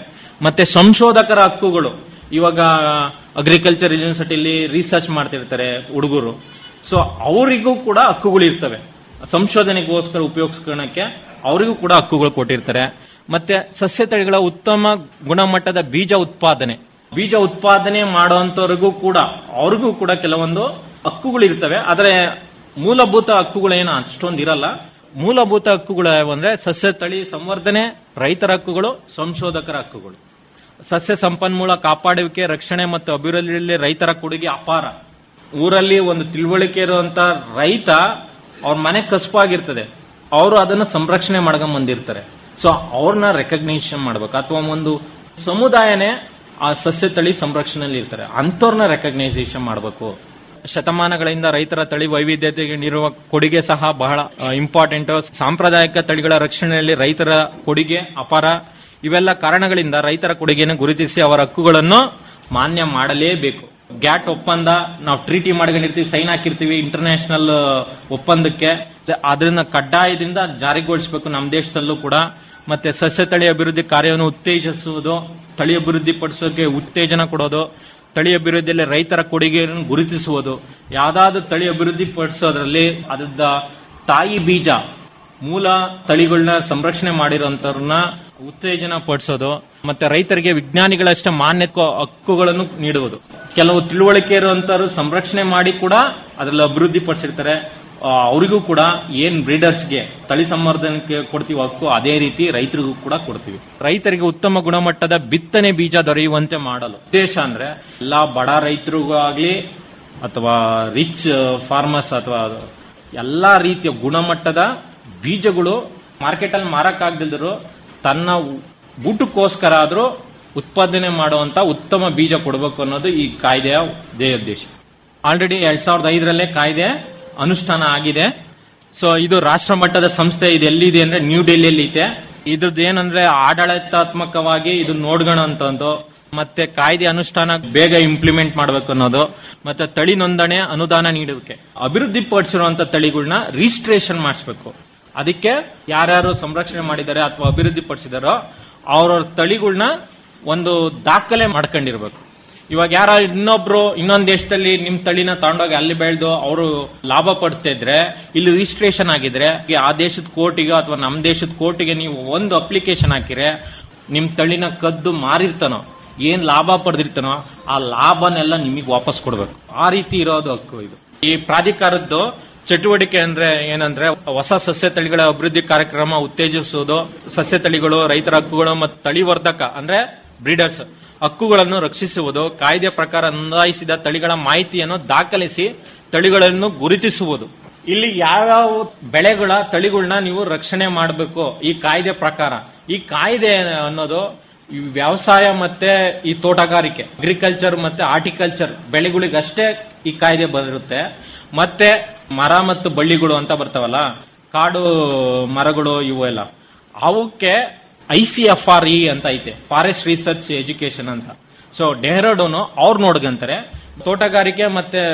ಮತ್ತೆ ಸಂಶೋಧಕರ ಹಕ್ಕುಗಳು ಇವಾಗ ಅಗ್ರಿಕಲ್ಚರ್ ಯೂನಿವರ್ಸಿಟಿಲಿ ರಿಸರ್ಚ್ ಮಾಡ್ತಿರ್ತಾರೆ ಹುಡುಗರು ಸೊ ಅವರಿಗೂ ಕೂಡ ಹಕ್ಕುಗಳು ಇರ್ತವೆ ಸಂಶೋಧನೆಗೋಸ್ಕರ ಉಪಯೋಗಿಸ್ಕೊಳ್ಳಕ್ಕೆ ಅವರಿಗೂ ಕೂಡ ಹಕ್ಕುಗಳು ಕೊಟ್ಟಿರ್ತಾರೆ ಮತ್ತೆ ಸಸ್ಯ ತಳಿಗಳ ಉತ್ತಮ ಗುಣಮಟ್ಟದ ಬೀಜ ಉತ್ಪಾದನೆ ಬೀಜ ಉತ್ಪಾದನೆ ಮಾಡುವಂತವ್ರಿಗೂ ಕೂಡ ಅವ್ರಿಗೂ ಕೂಡ ಕೆಲವೊಂದು ಹಕ್ಕುಗಳು ಇರ್ತವೆ ಆದರೆ ಮೂಲಭೂತ ಹಕ್ಕುಗಳೇನು ಅಷ್ಟೊಂದು ಇರಲ್ಲ ಮೂಲಭೂತ ಹಕ್ಕುಗಳು ಯಾವು ಅಂದ್ರೆ ಸಸ್ಯ ತಳಿ ಸಂವರ್ಧನೆ ರೈತರ ಹಕ್ಕುಗಳು ಸಂಶೋಧಕರ ಹಕ್ಕುಗಳು ಸಸ್ಯ ಸಂಪನ್ಮೂಲ ಕಾಪಾಡುವಿಕೆ ರಕ್ಷಣೆ ಮತ್ತು ಅಭಿವೃದ್ಧಿಯಲ್ಲಿ ರೈತರ ಕೊಡುಗೆ ಅಪಾರ ಊರಲ್ಲಿ ಒಂದು ತಿಳುವಳಿಕೆ ಇರುವಂತ ರೈತ ಅವ್ರ ಮನೆ ಕಸುಪಾಗಿರ್ತದೆ ಅವರು ಅದನ್ನ ಸಂರಕ್ಷಣೆ ಮಾಡ್ಕೊಂಡ್ ಬಂದಿರ್ತಾರೆ ಸೊ ಅವ್ರನ್ನ ರೆಕಗ್ನಿಷನ್ ಮಾಡ್ಬೇಕು ಅಥವಾ ಒಂದು ಸಮುದಾಯನೇ ಆ ಸಸ್ಯ ತಳಿ ಸಂರಕ್ಷಣೆಯಲ್ಲಿ ಇರ್ತಾರೆ ಅಂತವ್ರನ್ನ ರೆಕಗ್ನೈಸೇಷನ್ ಮಾಡಬೇಕು ಶತಮಾನಗಳಿಂದ ರೈತರ ತಳಿ ವೈವಿಧ್ಯತೆಗೆ ನೀಡುವ ಕೊಡುಗೆ ಸಹ ಬಹಳ ಇಂಪಾರ್ಟೆಂಟ್ ಸಾಂಪ್ರದಾಯಿಕ ತಳಿಗಳ ರಕ್ಷಣೆಯಲ್ಲಿ ರೈತರ ಕೊಡುಗೆ ಅಪಾರ ಇವೆಲ್ಲ ಕಾರಣಗಳಿಂದ ರೈತರ ಕೊಡುಗೆಯನ್ನು ಗುರುತಿಸಿ ಅವರ ಹಕ್ಕುಗಳನ್ನು ಮಾನ್ಯ ಮಾಡಲೇಬೇಕು ಗ್ಯಾಟ್ ಒಪ್ಪಂದ ನಾವು ಟ್ರೀಟಿ ಮಾಡ್ಕೊಂಡಿರ್ತೀವಿ ಸೈನ್ ಹಾಕಿರ್ತೀವಿ ಇಂಟರ್ನ್ಯಾಷನಲ್ ಒಪ್ಪಂದಕ್ಕೆ ಅದನ್ನ ಕಡ್ಡಾಯದಿಂದ ಜಾರಿಗೊಳಿಸಬೇಕು ನಮ್ಮ ದೇಶದಲ್ಲೂ ಕೂಡ ಮತ್ತೆ ಸಸ್ಯ ತಳಿ ಅಭಿವೃದ್ಧಿ ಕಾರ್ಯವನ್ನು ಉತ್ತೇಜಿಸುವುದು ತಳಿ ಅಭಿವೃದ್ಧಿ ಪಡಿಸೋಕೆ ಉತ್ತೇಜನ ಕೊಡೋದು ತಳಿ ಅಭಿವೃದ್ಧಿಯಲ್ಲಿ ರೈತರ ಕೊಡುಗೆಯನ್ನು ಗುರುತಿಸುವುದು ಯಾವ್ದಾದ್ರು ತಳಿ ಅಭಿವೃದ್ಧಿ ಪಡಿಸೋದ್ರಲ್ಲಿ ಅದ ತಾಯಿ ಬೀಜ ಮೂಲ ತಳಿಗಳನ್ನ ಸಂರಕ್ಷಣೆ ಮಾಡಿರೋಂಥವ್ರನ್ನ ಉತ್ತೇಜನ ಪಡಿಸೋದು ಮತ್ತೆ ರೈತರಿಗೆ ವಿಜ್ಞಾನಿಗಳಷ್ಟೇ ಮಾನ್ಯ ಹಕ್ಕುಗಳನ್ನು ನೀಡುವುದು ಕೆಲವು ತಿಳುವಳಿಕೆ ಇರುವಂತವ್ರು ಸಂರಕ್ಷಣೆ ಮಾಡಿ ಕೂಡ ಅದರಲ್ಲಿ ಅಭಿವೃದ್ಧಿ ಪಡಿಸಿರ್ತಾರೆ ಆ, ಅವರಿಗೂ ಕೂಡ ಏನ್ ಬ್ರೀಡರ್ಸ್ಗೆ ತಳಿ ಸಂವರ್ಧನಕ್ಕೆ ಕೊಡ್ತೀವಿ ಹಕ್ಕು ಅದೇ ರೀತಿ ರೈತರಿಗೂ ಕೂಡ ಕೊಡ್ತೀವಿ ರೈತರಿಗೆ ಉತ್ತಮ ಗುಣಮಟ್ಟದ ಬಿತ್ತನೆ ಬೀಜ ದೊರೆಯುವಂತೆ ಮಾಡಲು ಉದ್ದೇಶ ಅಂದ್ರೆ ಎಲ್ಲಾ ಬಡ ರೈತರಿಗೂ ಆಗ್ಲಿ ಅಥವಾ ರಿಚ್ ಫಾರ್ಮರ್ಸ್ ಅಥವಾ ಎಲ್ಲಾ ರೀತಿಯ ಗುಣಮಟ್ಟದ ಬೀಜಗಳು ಮಾರ್ಕೆಟ್ ಅಲ್ಲಿ ಮಾರಕ್ಕಾಗ್ದಿಲ್ದರು ತನ್ನ ಊಟಕ್ಕೋಸ್ಕರ ಆದ್ರೂ ಉತ್ಪಾದನೆ ಮಾಡುವಂತ ಉತ್ತಮ ಬೀಜ ಕೊಡಬೇಕು ಅನ್ನೋದು ಈ ಕಾಯ್ದೆಯ ಧ್ಯೇಯೋದ್ದೇಶ ಆಲ್ರೆಡಿ ಎರಡ್ ಸಾವಿರದ ಐದರಲ್ಲೇ ಕಾಯ್ದೆ ಅನುಷ್ಠಾನ ಆಗಿದೆ ಸೊ ಇದು ರಾಷ್ಟ್ರ ಮಟ್ಟದ ಸಂಸ್ಥೆ ಇದು ಎಲ್ಲಿದೆ ಅಂದ್ರೆ ನ್ಯೂ ಡೆಲ್ಲಿಯಲ್ಲಿ ಇದೆ ಇದ್ರದ್ದು ಏನಂದ್ರೆ ಆಡಳಿತಾತ್ಮಕವಾಗಿ ಇದು ನೋಡ್ಕೊಳ್ಳೋಂಥದ್ದು ಮತ್ತೆ ಕಾಯ್ದೆ ಅನುಷ್ಠಾನ ಬೇಗ ಇಂಪ್ಲಿಮೆಂಟ್ ಮಾಡಬೇಕು ಅನ್ನೋದು ಮತ್ತೆ ತಳಿ ನೋಂದಣಿ ಅನುದಾನ ನೀಡುವಿಕೆ ಅಭಿವೃದ್ಧಿ ಪಡಿಸಿರುವಂತ ತಳಿಗಳನ್ನ ರಿಜಿಸ್ಟ್ರೇಷನ್ ಮಾಡಿಸ್ಬೇಕು ಅದಕ್ಕೆ ಯಾರ್ಯಾರು ಸಂರಕ್ಷಣೆ ಮಾಡಿದ್ದಾರೆ ಅಥವಾ ಅಭಿವೃದ್ಧಿ ಪಡಿಸಿದಾರೋ ಅವ್ರವ್ರ ತಳಿಗಳನ್ನ ಒಂದು ದಾಖಲೆ ಮಾಡ್ಕೊಂಡಿರ್ಬೇಕು ಇವಾಗ ಯಾರ ಇನ್ನೊಬ್ರು ಇನ್ನೊಂದ್ ದೇಶದಲ್ಲಿ ನಿಮ್ ತಳಿನ ತಗೊಂಡೋಗಿ ಅಲ್ಲಿ ಬೆಳೆದು ಅವರು ಲಾಭ ಪಡ್ತಾ ಇದ್ರೆ ಇಲ್ಲಿ ರಿಜಿಸ್ಟ್ರೇಷನ್ ಆಗಿದ್ರೆ ಈ ಆ ದೇಶದ ಕೋರ್ಟಿಗೆ ಅಥವಾ ನಮ್ ದೇಶದ ಕೋರ್ಟಿಗೆ ನೀವು ಒಂದು ಅಪ್ಲಿಕೇಶನ್ ಹಾಕಿರೆ ನಿಮ್ ತಳಿನ ಕದ್ದು ಮಾರಿರ್ತಾನೋ ಏನ್ ಲಾಭ ಪಡೆದಿರ್ತಾನೋ ಆ ಲಾಭನೆಲ್ಲ ನಿಮಗೆ ವಾಪಸ್ ಕೊಡ್ಬೇಕು ಆ ರೀತಿ ಇರೋದು ಹಕ್ಕು ಇದು ಈ ಪ್ರಾಧಿಕಾರದ್ದು ಚಟುವಟಿಕೆ ಅಂದ್ರೆ ಏನಂದ್ರೆ ಹೊಸ ಸಸ್ಯ ತಳಿಗಳ ಅಭಿವೃದ್ಧಿ ಕಾರ್ಯಕ್ರಮ ಉತ್ತೇಜಿಸುವುದು ಸಸ್ಯ ತಳಿಗಳು ರೈತರ ಹಕ್ಕುಗಳು ಮತ್ತು ತಳಿವರ್ಧಕ ಅಂದ್ರೆ ಬ್ರೀಡರ್ಸ್ ಹಕ್ಕುಗಳನ್ನು ರಕ್ಷಿಸುವುದು ಕಾಯ್ದೆ ಪ್ರಕಾರ ನೋಂದಾಯಿಸಿದ ತಳಿಗಳ ಮಾಹಿತಿಯನ್ನು ದಾಖಲಿಸಿ ತಳಿಗಳನ್ನು ಗುರುತಿಸುವುದು ಇಲ್ಲಿ ಯಾವ್ಯಾವ ಬೆಳೆಗಳ ತಳಿಗಳನ್ನ ನೀವು ರಕ್ಷಣೆ ಮಾಡಬೇಕು ಈ ಕಾಯ್ದೆ ಪ್ರಕಾರ ಈ ಕಾಯ್ದೆ ಅನ್ನೋದು ಈ ವ್ಯವಸಾಯ ಮತ್ತೆ ಈ ತೋಟಗಾರಿಕೆ ಅಗ್ರಿಕಲ್ಚರ್ ಮತ್ತೆ ಆರ್ಟಿಕಲ್ಚರ್ ಬೆಳೆಗಳಿಗಷ್ಟೇ ಈ ಕಾಯ್ದೆ ಬರುತ್ತೆ ಮತ್ತೆ ಮರ ಮತ್ತು ಬಳ್ಳಿಗಳು ಅಂತ ಬರ್ತಾವಲ್ಲ ಕಾಡು ಮರಗಳು ಇವು ಎಲ್ಲ ಅವಕ್ಕೆ I C F R E ಅಂತ ಐತೆ ಫಾರೆಸ್ಟ್ ರಿಸರ್ಚ್ ಎಜುಕೇಶನ್ ಅಂತ ಸೊ ಡೆಹ್ರಾಡೂನ್ ಅವ್ರು ನೋಡ್ಕಂತಾರೆ ತೋಟಗಾರಿಕೆ ಮತ್ತೆ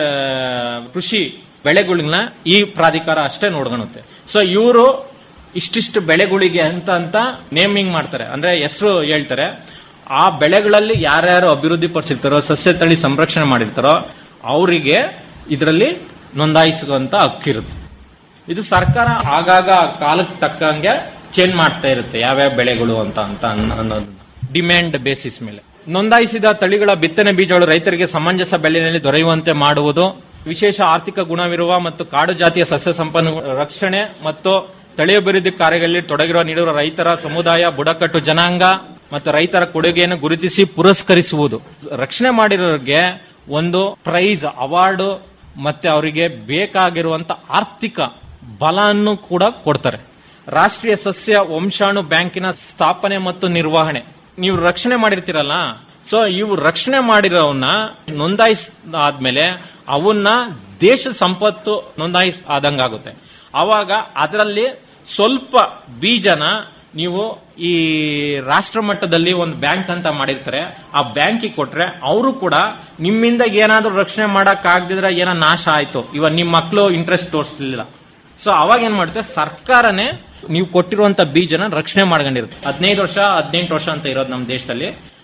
ಕೃಷಿ ಬೆಳೆಗಳನ್ನ ಈ ಪ್ರಾಧಿಕಾರ ಅಷ್ಟೇ ನೋಡ್ಕೊಳುತ್ತೆ ಸೊ ಇವರು ಇಷ್ಟಿಷ್ಟು ಬೆಳೆಗಳಿಗೆ ಅಂತ ಅಂತ ನೇಮಿಂಗ್ ಮಾಡ್ತಾರೆ ಅಂದ್ರೆ ಹೆಸರು ಹೇಳ್ತಾರೆ ಆ ಬೆಳೆಗಳಲ್ಲಿ ಯಾರ್ಯಾರು ಅಭಿವೃದ್ಧಿ ಪಡಿಸಿರ್ತಾರೋ ಸಸ್ಯ ತಳಿ ಸಂರಕ್ಷಣೆ ಮಾಡಿರ್ತಾರೋ ಅವರಿಗೆ ಇದರಲ್ಲಿ ನೋಂದಾಯಿಸುವಂತ ಹಕ್ಕಿರುತ್ತೆ ಇದು ಸರ್ಕಾರ ಆಗಾಗ ಕಾಲಕ್ಕೆ ತಕ್ಕಂಗೆ ಚೇಂಜ್ ಮಾಡ್ತಾ ಇರುತ್ತೆ ಯಾವ್ಯಾವ ಬೆಳೆಗಳು ಅಂತ ಅಂತ ಅನ್ನ- ಅನ್ನೋದನ್ನ ಡಿಮ್ಯಾಂಡ್ ಬೇಸಿಸ್ ಮೇಲೆ ನೋಂದಾಯಿಸಿದ ತಳಿಗಳ ಬಿತ್ತನೆ ಬೀಜಗಳು ರೈತರಿಗೆ ಸಮಂಜಸ ಬೆಲೆಯಲ್ಲಿ ದೊರೆಯುವಂತೆ ಮಾಡುವುದು ವಿಶೇಷ ಆರ್ಥಿಕ ಗುಣವಿರುವ ಮತ್ತು ಕಾಡು ಜಾತಿಯ ಸಸ್ಯ ಸಂಪನ್ಮೂಲ ರಕ್ಷಣೆ ಮತ್ತು ತಳಿ ಅಭಿವೃದ್ಧಿ ಕಾರ್ಯಗಳಲ್ಲಿ ತೊಡಗಿರುವ ನೀಡಿರುವ ರೈತರ ಸಮುದಾಯ ಬುಡಕಟ್ಟು ಜನಾಂಗ ಮತ್ತು ರೈತರ ಕೊಡುಗೆಯನ್ನು ಗುರುತಿಸಿ ಪುರಸ್ಕರಿಸುವುದು ರಕ್ಷಣೆ ಮಾಡಿರೋರಿಗೆ ಒಂದು ಪ್ರೈಸ್ ಅವಾರ್ಡ್ ಮತ್ತೆ ಅವರಿಗೆ ಬೇಕಾಗಿರುವಂತ ಆರ್ಥಿಕ ಬಲವನ್ನು ಕೂಡ ಕೊಡ್ತಾರೆ ರಾಷ್ಟ್ರೀಯ ಸಸ್ಯ ವಂಶಾಣು ಬ್ಯಾಂಕಿನ ಸ್ಥಾಪನೆ ಮತ್ತು ನಿರ್ವಹಣೆ ನೀವು ರಕ್ಷಣೆ ಮಾಡಿರ್ತೀರಲ್ಲ ಸೊ ಇವು ರಕ್ಷಣೆ ಮಾಡಿರೋವನ್ನ ನೋಂದಾಯಿಸಾದ್ಮೇಲೆ ಅವನ್ನ ದೇಶ ಸಂಪತ್ತು ನೋಂದಾಯಿಸ್ ಆದಂಗಾಗುತ್ತೆ ಅವಾಗ ಅದರಲ್ಲಿ ಸ್ವಲ್ಪ ಬೀಜನ ನೀವು ಈ ರಾಷ್ಟ್ರ ಮಟ್ಟದಲ್ಲಿ ಒಂದು ಬ್ಯಾಂಕ್ ಅಂತ ಮಾಡಿರ್ತಾರೆ ಆ ಬ್ಯಾಂಕಿಗೆ ಕೊಟ್ರೆ ಅವರು ಕೂಡ ನಿಮ್ಮಿಂದ ಏನಾದ್ರೂ ರಕ್ಷಣೆ ಮಾಡಕ್ ಆಗದಿದ್ರೆ ಏನೋ ನಾಶ ಆಯ್ತು ಇವಾಗ ನಿಮ್ ಮಕ್ಕಳು ಇಂಟ್ರೆಸ್ಟ್ ತೋರಿಸ್ಲಿಲ್ಲ ಸೊ ಅವಾಗ ಏನ್ ಮಾಡುತ್ತೆ ಸರ್ಕಾರನೇ ನೀವು ಕೊಟ್ಟಿರುವಂತ ಬೀಜನ ರಕ್ಷಣೆ ಮಾಡ್ಕೊಂಡಿರುತ್ತೆ ಹದಿನೈದು ವರ್ಷ ಹದಿನೆಂಟು ವರ್ಷ ಅಂತ ಇರೋದು ನಮ್ಮ ದೇಶದಲ್ಲಿ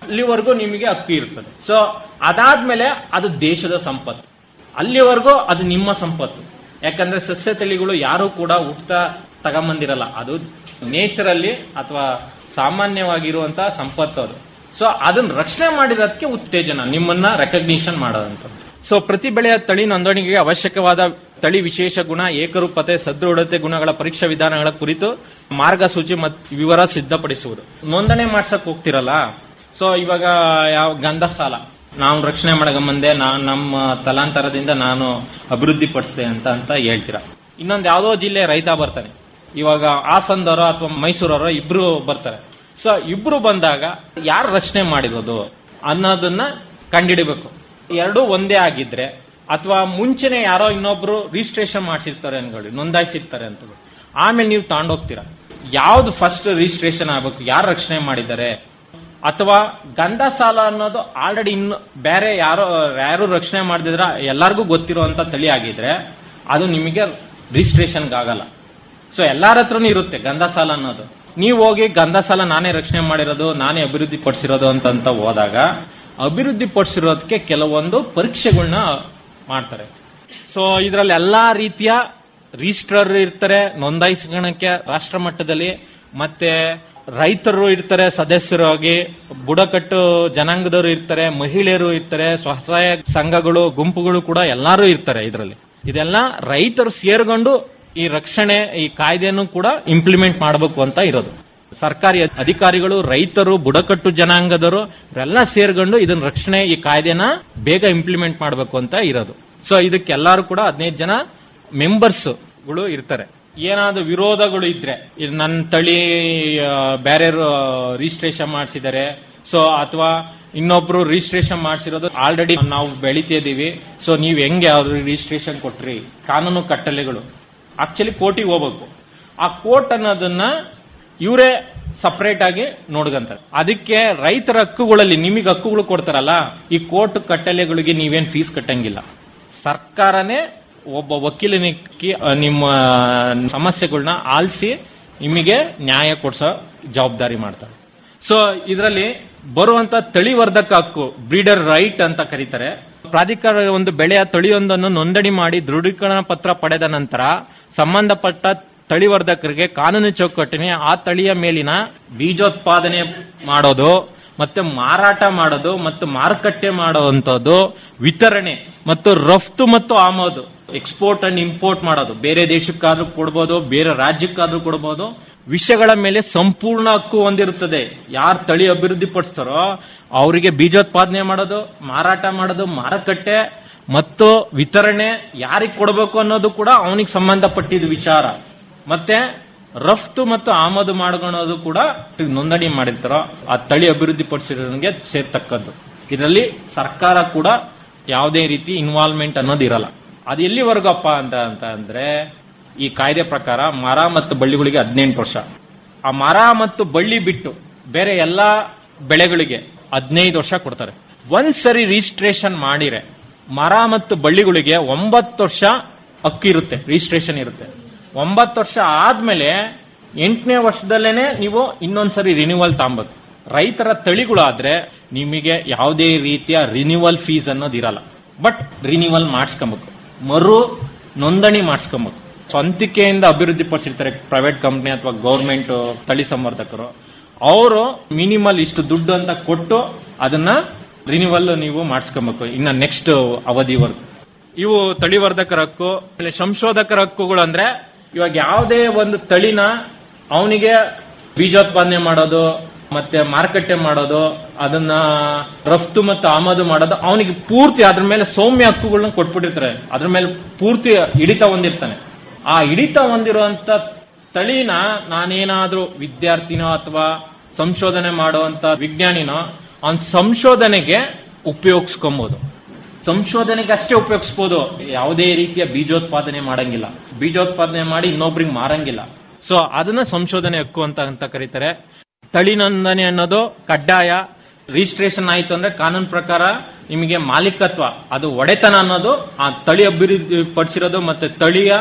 ಅಲ್ಲಿವರೆಗೂ ನಿಮಗೆ ಹಕ್ಕು ಇರ್ತದೆ ಸೊ ಅದಾದ್ಮೇಲೆ ಅದು ದೇಶದ ಸಂಪತ್ತು ಅಲ್ಲಿವರೆಗೂ ಅದು ನಿಮ್ಮ ಸಂಪತ್ತು ಯಾಕಂದ್ರೆ ಸಸ್ಯ ತಳಿಗಳು ಯಾರು ಕೂಡ ಹುಟ್ತಾ ತಗೊಂಬಂದಿರಲ್ಲ ಅದು ನೇಚರಲ್ಲಿ ಅಥವಾ ಸಾಮಾನ್ಯವಾಗಿರುವಂತಹ ಸಂಪತ್ತು ಅದು ಸೊ ಅದನ್ನ ರಕ್ಷಣೆ ಮಾಡಿರೋದಕ್ಕೆ ಉತ್ತೇಜನ ನಿಮ್ಮನ್ನ ರೆಕಗ್ನಿಷನ್ ಮಾಡೋದಂತ ಸೊ ಪ್ರತಿ ಬೆಳೆಯ ತಳಿ ನೋಂದಣಿಗೆ ಅವಶ್ಯಕವಾದ ತಳಿ ವಿಶೇಷ ಗುಣ ಏಕರೂಪತೆ ಸದೃಢತೆ ಗುಣಗಳ ಪರೀಕ್ಷಾ ವಿಧಾನಗಳ ಕುರಿತು ಮಾರ್ಗಸೂಚಿ ಮತ್ತು ವಿವರ ಸಿದ್ಧಪಡಿಸುವುದು ನೋಂದಣಿ ಮಾಡ್ಸಕ್ ಹೋಗ್ತಿರಲ್ಲ ಸೊ ಇವಾಗ ಯಾವ ಗಂಧ ಸಾಲ ನಾವು ರಕ್ಷಣೆ ಮಾಡಗಂಬಂದೆ ನಾನು ನಮ್ಮ ತಲಾಂತರದಿಂದ ನಾನು ಅಭಿವೃದ್ಧಿ ಪಡಿಸಿದೆ ಅಂತ ಅಂತ ಹೇಳ್ತೀರಾ ಇನ್ನೊಂದು ಯಾವ್ದೋ ಜಿಲ್ಲೆ ರೈತ ಬರ್ತಾನೆ ಇವಾಗ ಹಾಸನದವರೋ ಅಥವಾ ಮೈಸೂರವರೋ ಇಬ್ರು ಬರ್ತಾರೆ ಸೊ ಇಬ್ರು ಬಂದಾಗ ಯಾರು ರಕ್ಷಣೆ ಮಾಡಿರೋದು ಅನ್ನೋದನ್ನ ಕಂಡಿಡಿಬೇಕು ಎರಡೂ ಒಂದೇ ಆಗಿದ್ರೆ ಅಥವಾ ಮುಂಚೆನೆ ಯಾರೋ ಇನ್ನೊಬ್ರು ರಿಜಿಸ್ಟ್ರೇಷನ್ ಮಾಡಿಸಿರ್ತಾರೆ ಅನ್ಕೊಳ್ಳಿ ನೋಂದಾಯಿಸಿರ್ತಾರೆ ಅಂತ ಆಮೇಲೆ ನೀವು ತಗೊಂಡೋಗ್ತೀರಾ ಯಾವ್ದು ಫಸ್ಟ್ ರಿಜಿಸ್ಟ್ರೇಷನ್ ಆಗ್ಬೇಕು ಯಾರು ರಕ್ಷಣೆ ಮಾಡಿದ್ದಾರೆ ಅಥವಾ ಗಂಧ ಸಾಲ ಅನ್ನೋದು ಆಲ್ರೆಡಿ ಇನ್ನು ಬೇರೆ ಯಾರೋ ಯಾರು ರಕ್ಷಣೆ ಮಾಡಿದ್ರ ಎಲ್ಲರಿಗೂ ಗೊತ್ತಿರುವಂತ ತಳಿ ಆಗಿದ್ರೆ ಅದು ನಿಮಗೆ ರಿಜಿಸ್ಟ್ರೇಷನ್ಗೆ ಆಗಲ್ಲ ಸೊ ಎಲ್ಲಾರ ಹತ್ರನೂ ಇರುತ್ತೆ ಗಂಧ ಸಾಲ ಅನ್ನೋದು ನೀವು ಹೋಗಿ ಗಂಧ ಸಾಲ ನಾನೇ ರಕ್ಷಣೆ ಮಾಡಿರೋದು ನಾನೇ ಅಭಿವೃದ್ಧಿ ಪಡಿಸಿರೋದು ಅಂತ ಅಂತ ಹೋದಾಗ ಅಭಿವೃದ್ಧಿ ಪಡಿಸಿರೋದಕ್ಕೆ ಕೆಲವೊಂದು ಪರೀಕ್ಷೆಗಳನ್ನ ಮಾಡ್ತಾರೆ ಸೊ ಇದರಲ್ಲಿ ಎಲ್ಲಾ ರೀತಿಯ ರಿಜಿಸ್ಟ್ರರ್ ಇರ್ತಾರೆ ನೋಂದಾಯಿಸ್ಕೊಳಕ್ಕೆ ರಾಷ್ಟ್ರ ಮಟ್ಟದಲ್ಲಿ ಮತ್ತೆ ರೈತರು ಇರ್ತಾರೆ ಸದಸ್ಯರಾಗಿ ಬುಡಕಟ್ಟು ಜನಾಂಗದವರು ಇರ್ತಾರೆ ಮಹಿಳೆಯರು ಇರ್ತಾರೆ ಸ್ವಸಹಾಯ ಸಂಘಗಳು ಗುಂಪುಗಳು ಕೂಡ ಎಲ್ಲರೂ ಇರ್ತಾರೆ ಇದರಲ್ಲಿ ಇದೆಲ್ಲ ರೈತರು ಸೇರ್ಕೊಂಡು ಈ ರಕ್ಷಣೆ ಈ ಕಾಯ್ದೆಯನ್ನು ಕೂಡ ಇಂಪ್ಲಿಮೆಂಟ್ ಮಾಡಬೇಕು ಅಂತ ಇರೋದು ಸರ್ಕಾರಿ ಅಧಿಕಾರಿಗಳು ರೈತರು ಬುಡಕಟ್ಟು ಜನಾಂಗದವರು ಇವರೆಲ್ಲ ಸೇರ್ಕೊಂಡು ಇದನ್ನ ರಕ್ಷಣೆ ಈ ಕಾಯ್ದೆನ ಬೇಗ ಇಂಪ್ಲಿಮೆಂಟ್ ಮಾಡಬೇಕು ಅಂತ ಇರೋದು ಸೊ ಇದಕ್ಕೆಲ್ಲರೂ ಕೂಡ ಹದಿನೈದು ಜನ ಮೆಂಬರ್ಸ್ ಗಳು ಇರ್ತಾರೆ ಏನಾದ್ರು ವಿರೋಧಗಳು ಇದ್ರೆ ಇದು ನನ್ನ ತಳಿ ಬೇರೆ ರಿಜಿಸ್ಟ್ರೇಷನ್ ಮಾಡಿಸಿದ್ದಾರೆ ಸೊ ಅಥವಾ ಇನ್ನೊಬ್ರು ರಿಜಿಸ್ಟ್ರೇಷನ್ ಮಾಡಿಸಿರೋದು ಆಲ್ರೆಡಿ ನಾವು ಬೆಳಿತಿದೀವಿ ಸೊ ನೀವ್ ಹೆಂಗೆ ಅವ್ರು ರಿಜಿಸ್ಟ್ರೇಷನ್ ಕೊಟ್ರಿ ಕಾನೂನು ಕಟ್ಟಲೆಗಳು ಆಕ್ಚುಲಿ ಕೋರ್ಟಿಗೆ ಹೋಗ್ಬೇಕು ಆ ಕೋರ್ಟ್ ಅನ್ನೋದನ್ನ ಇವರೇ ಸಪರೇಟ್ ಆಗಿ ನೋಡ್ಕಂತಾರೆ ಅದಕ್ಕೆ ರೈತರ ಹಕ್ಕುಗಳಲ್ಲಿ ನಿಮಗೆ ಹಕ್ಕುಗಳು ಕೊಡ್ತಾರಲ್ಲ ಈ ಕೋರ್ಟ್ ಕಟ್ಟಲೆಗಳಿಗೆ ನೀವೇನ್ ಫೀಸ್ ಕಟ್ಟಂಗಿಲ್ಲ ಸರ್ಕಾರನೇ ಒಬ್ಬ ವಕೀಲನಿಗೆ ನಿಮ್ಮ ಸಮಸ್ಯೆಗಳನ್ನ ಆಲಿಸಿ ನಿಮಗೆ ನ್ಯಾಯ ಕೊಡ್ಸೋ ಜವಾಬ್ದಾರಿ ಮಾಡ್ತಾರೆ ಸೊ ಇದರಲ್ಲಿ ಬರುವಂತ ತಳಿವರ್ಧಕ ಹಕ್ಕು ಬ್ರೀಡರ್ ರೈಟ್ ಅಂತ ಕರೀತಾರೆ ಪ್ರಾಧಿಕಾರ ಒಂದು ಬೆಳೆಯ ತಳಿಯೊಂದನ್ನು ನೋಂದಣಿ ಮಾಡಿ ದೃಢೀಕರಣ ಪತ್ರ ಪಡೆದ ನಂತರ ಸಂಬಂಧಪಟ್ಟ ತಳಿವರ್ಧಕರಿಗೆ ಕಾನೂನು ಚೌಕಟ್ಟಿನ ಆ ತಳಿಯ ಮೇಲಿನ ಬೀಜೋತ್ಪಾದನೆ ಮಾಡೋದು ಮತ್ತೆ ಮಾರಾಟ ಮಾಡೋದು ಮತ್ತು ಮಾರುಕಟ್ಟೆ ಮಾಡುವಂತದ್ದು ವಿತರಣೆ ಮತ್ತು ರಫ್ತು ಮತ್ತು ಆಮದು ಎಕ್ಸ್ಪೋರ್ಟ್ ಅಂಡ್ ಇಂಪೋರ್ಟ್ ಮಾಡೋದು ಬೇರೆ ದೇಶಕ್ಕಾದ್ರೂ ಕೊಡ್ಬೋದು ಬೇರೆ ರಾಜ್ಯಕ್ಕಾದ್ರೂ ಕೊಡ್ಬೋದು ವಿಷಯಗಳ ಮೇಲೆ ಸಂಪೂರ್ಣ ಹಕ್ಕು ಹೊಂದಿರುತ್ತದೆ ಯಾರು ತಳಿ ಅಭಿವೃದ್ಧಿ ಪಡಿಸ್ತಾರೋ ಅವರಿಗೆ ಬೀಜೋತ್ಪಾದನೆ ಮಾಡೋದು ಮಾರಾಟ ಮಾಡೋದು ಮಾರುಕಟ್ಟೆ ಮತ್ತು ವಿತರಣೆ ಯಾರಿಗೆ ಕೊಡಬೇಕು ಅನ್ನೋದು ಕೂಡ ಅವನಿಗೆ ಸಂಬಂಧಪಟ್ಟಿದ ವಿಚಾರ ಮತ್ತೆ ರಫ್ತು ಮತ್ತು ಆಮದು ಮಾಡ್ಕೊಳ್ಳೋದು ಕೂಡ ನೋಂದಣಿ ಮಾಡಿರ್ತಾರೋ ಆ ತಳಿ ಅಭಿವೃದ್ಧಿ ಪಡಿಸಿರೋನಿಗೆ ಸೇರ್ತಕ್ಕದ್ದು ಇದರಲ್ಲಿ ಸರ್ಕಾರ ಕೂಡ ಯಾವುದೇ ರೀತಿ ಇನ್ವಾಲ್ವ್ಮೆಂಟ್ ಅನ್ನೋದು ಇರಲ್ಲ ಅದು ಎಲ್ಲಿವರೆಗಪ್ಪ ಅಂತ ಅಂತ ಅಂದ್ರೆ ಈ ಕಾಯ್ದೆ ಪ್ರಕಾರ ಮರ ಮತ್ತು ಬಳ್ಳಿಗಳಿಗೆ ಹದಿನೆಂಟು ವರ್ಷ ಆ ಮರ ಮತ್ತು ಬಳ್ಳಿ ಬಿಟ್ಟು ಬೇರೆ ಎಲ್ಲಾ ಬೆಳೆಗಳಿಗೆ ಹದಿನೈದು ವರ್ಷ ಕೊಡ್ತಾರೆ ಒಂದ್ ಸರಿ ರಿಜಿಸ್ಟ್ರೇಷನ್ ಮಾಡಿರೆ ಮರ ಮತ್ತು ಬಳ್ಳಿಗಳಿಗೆ ಒಂಬತ್ತು ವರ್ಷ ಹಕ್ಕು ಇರುತ್ತೆ ರಿಜಿಸ್ಟ್ರೇಷನ್ ಇರುತ್ತೆ ಒಂಬತ್ತು ವರ್ಷ ಆದ್ಮೇಲೆ ಎಂಟನೇ ವರ್ಷದಲ್ಲೇನೆ ನೀವು ಇನ್ನೊಂದ್ಸರಿ ರಿನ್ಯೂವಲ್ ತಾಂಬೇಕು ರೈತರ ತಳಿಗಳಾದ್ರೆ ನಿಮಗೆ ಯಾವುದೇ ರೀತಿಯ ರಿನ್ಯೂವಲ್ ಫೀಸ್ ಅನ್ನೋದು ಇರಲ್ಲ ಬಟ್ ರಿನ್ಯೂವಲ್ ಮಾಡಿಸ್ಕೊಬೇಕು ಮರು ನೋಂದಣಿ ಮಾಡಿಸ್ಕೊಬೇಕು ಸ್ವಂತಿಕೆಯಿಂದ ಅಭಿವೃದ್ಧಿ ಪಡಿಸಿರ್ತಾರೆ ಪ್ರೈವೇಟ್ ಕಂಪನಿ ಅಥವಾ ಗೌರ್ಮೆಂಟ್ ತಳಿ ಸಂವರ್ಧಕರು ಅವರು ಮಿನಿಮಲ್ ಇಷ್ಟು ದುಡ್ಡು ಅಂತ ಕೊಟ್ಟು ಅದನ್ನ ರಿನ್ಯೂವಲ್ ನೀವು ಮಾಡಿಸ್ಕೊಬೇಕು ಇನ್ನ ನೆಕ್ಸ್ಟ್ ಅವಧಿವರೆಗೂ ಇವು ತಳಿವರ್ಧಕರ ಹಕ್ಕು ಆಮೇಲೆ ಸಂಶೋಧಕರ ಹಕ್ಕುಗಳು ಅಂದ್ರೆ ಇವಾಗ ಯಾವುದೇ ಒಂದು ತಳಿನ ಅವನಿಗೆ ಬೀಜೋತ್ಪಾದನೆ ಮಾಡೋದು ಮತ್ತೆ ಮಾರುಕಟ್ಟೆ ಮಾಡೋದು ಅದನ್ನ ರಫ್ತು ಮತ್ತು ಆಮದು ಮಾಡೋದು ಅವನಿಗೆ ಪೂರ್ತಿ ಅದ್ರ ಮೇಲೆ ಸೌಮ್ಯ ಹಕ್ಕುಗಳನ್ನ ಕೊಟ್ಬಿಟ್ಟಿರ್ತಾರೆ ಅದ್ರ ಮೇಲೆ ಪೂರ್ತಿ ಹಿಡಿತ ಹೊಂದಿರ್ತಾನೆ ಆ ಹಿಡಿತ ಹೊಂದಿರುವಂತ ತಳಿನ ನಾನೇನಾದ್ರೂ ವಿದ್ಯಾರ್ಥಿನೋ ಅಥವಾ ಸಂಶೋಧನೆ ಮಾಡುವಂತ ವಿಜ್ಞಾನಿನೋ ಅವನ್ ಸಂಶೋಧನೆಗೆ ಉಪಯೋಗಿಸ್ಕೊಬಹುದು ಸಂಶೋಧನೆಗೆ ಅಷ್ಟೇ ಉಪಯೋಗಿಸಬಹುದು ಯಾವುದೇ ರೀತಿಯ ಬೀಜೋತ್ಪಾದನೆ ಮಾಡಂಗಿಲ್ಲ ಬೀಜೋತ್ಪಾದನೆ ಮಾಡಿ ಇನ್ನೊಬ್ರಿಗೆ ಮಾರಂಗಿಲ್ಲ ಸೊ ಅದನ್ನ ಸಂಶೋಧನೆ ಹಕ್ಕು ಅಂತ ಅಂತ ಕರೀತಾರೆ ತಳಿ ನೋಂದಣಿ ಅನ್ನೋದು ಕಡ್ಡಾಯ ರಿಜಿಸ್ಟ್ರೇಷನ್ ಆಯ್ತು ಅಂದ್ರೆ ಕಾನೂನು ಪ್ರಕಾರ ನಿಮಗೆ ಮಾಲೀಕತ್ವ ಅದು ಒಡೆತನ ಅನ್ನೋದು ಆ ತಳಿ ಅಭಿವೃದ್ಧಿ ಪಡಿಸಿರೋದು ಮತ್ತೆ ತಳಿಯ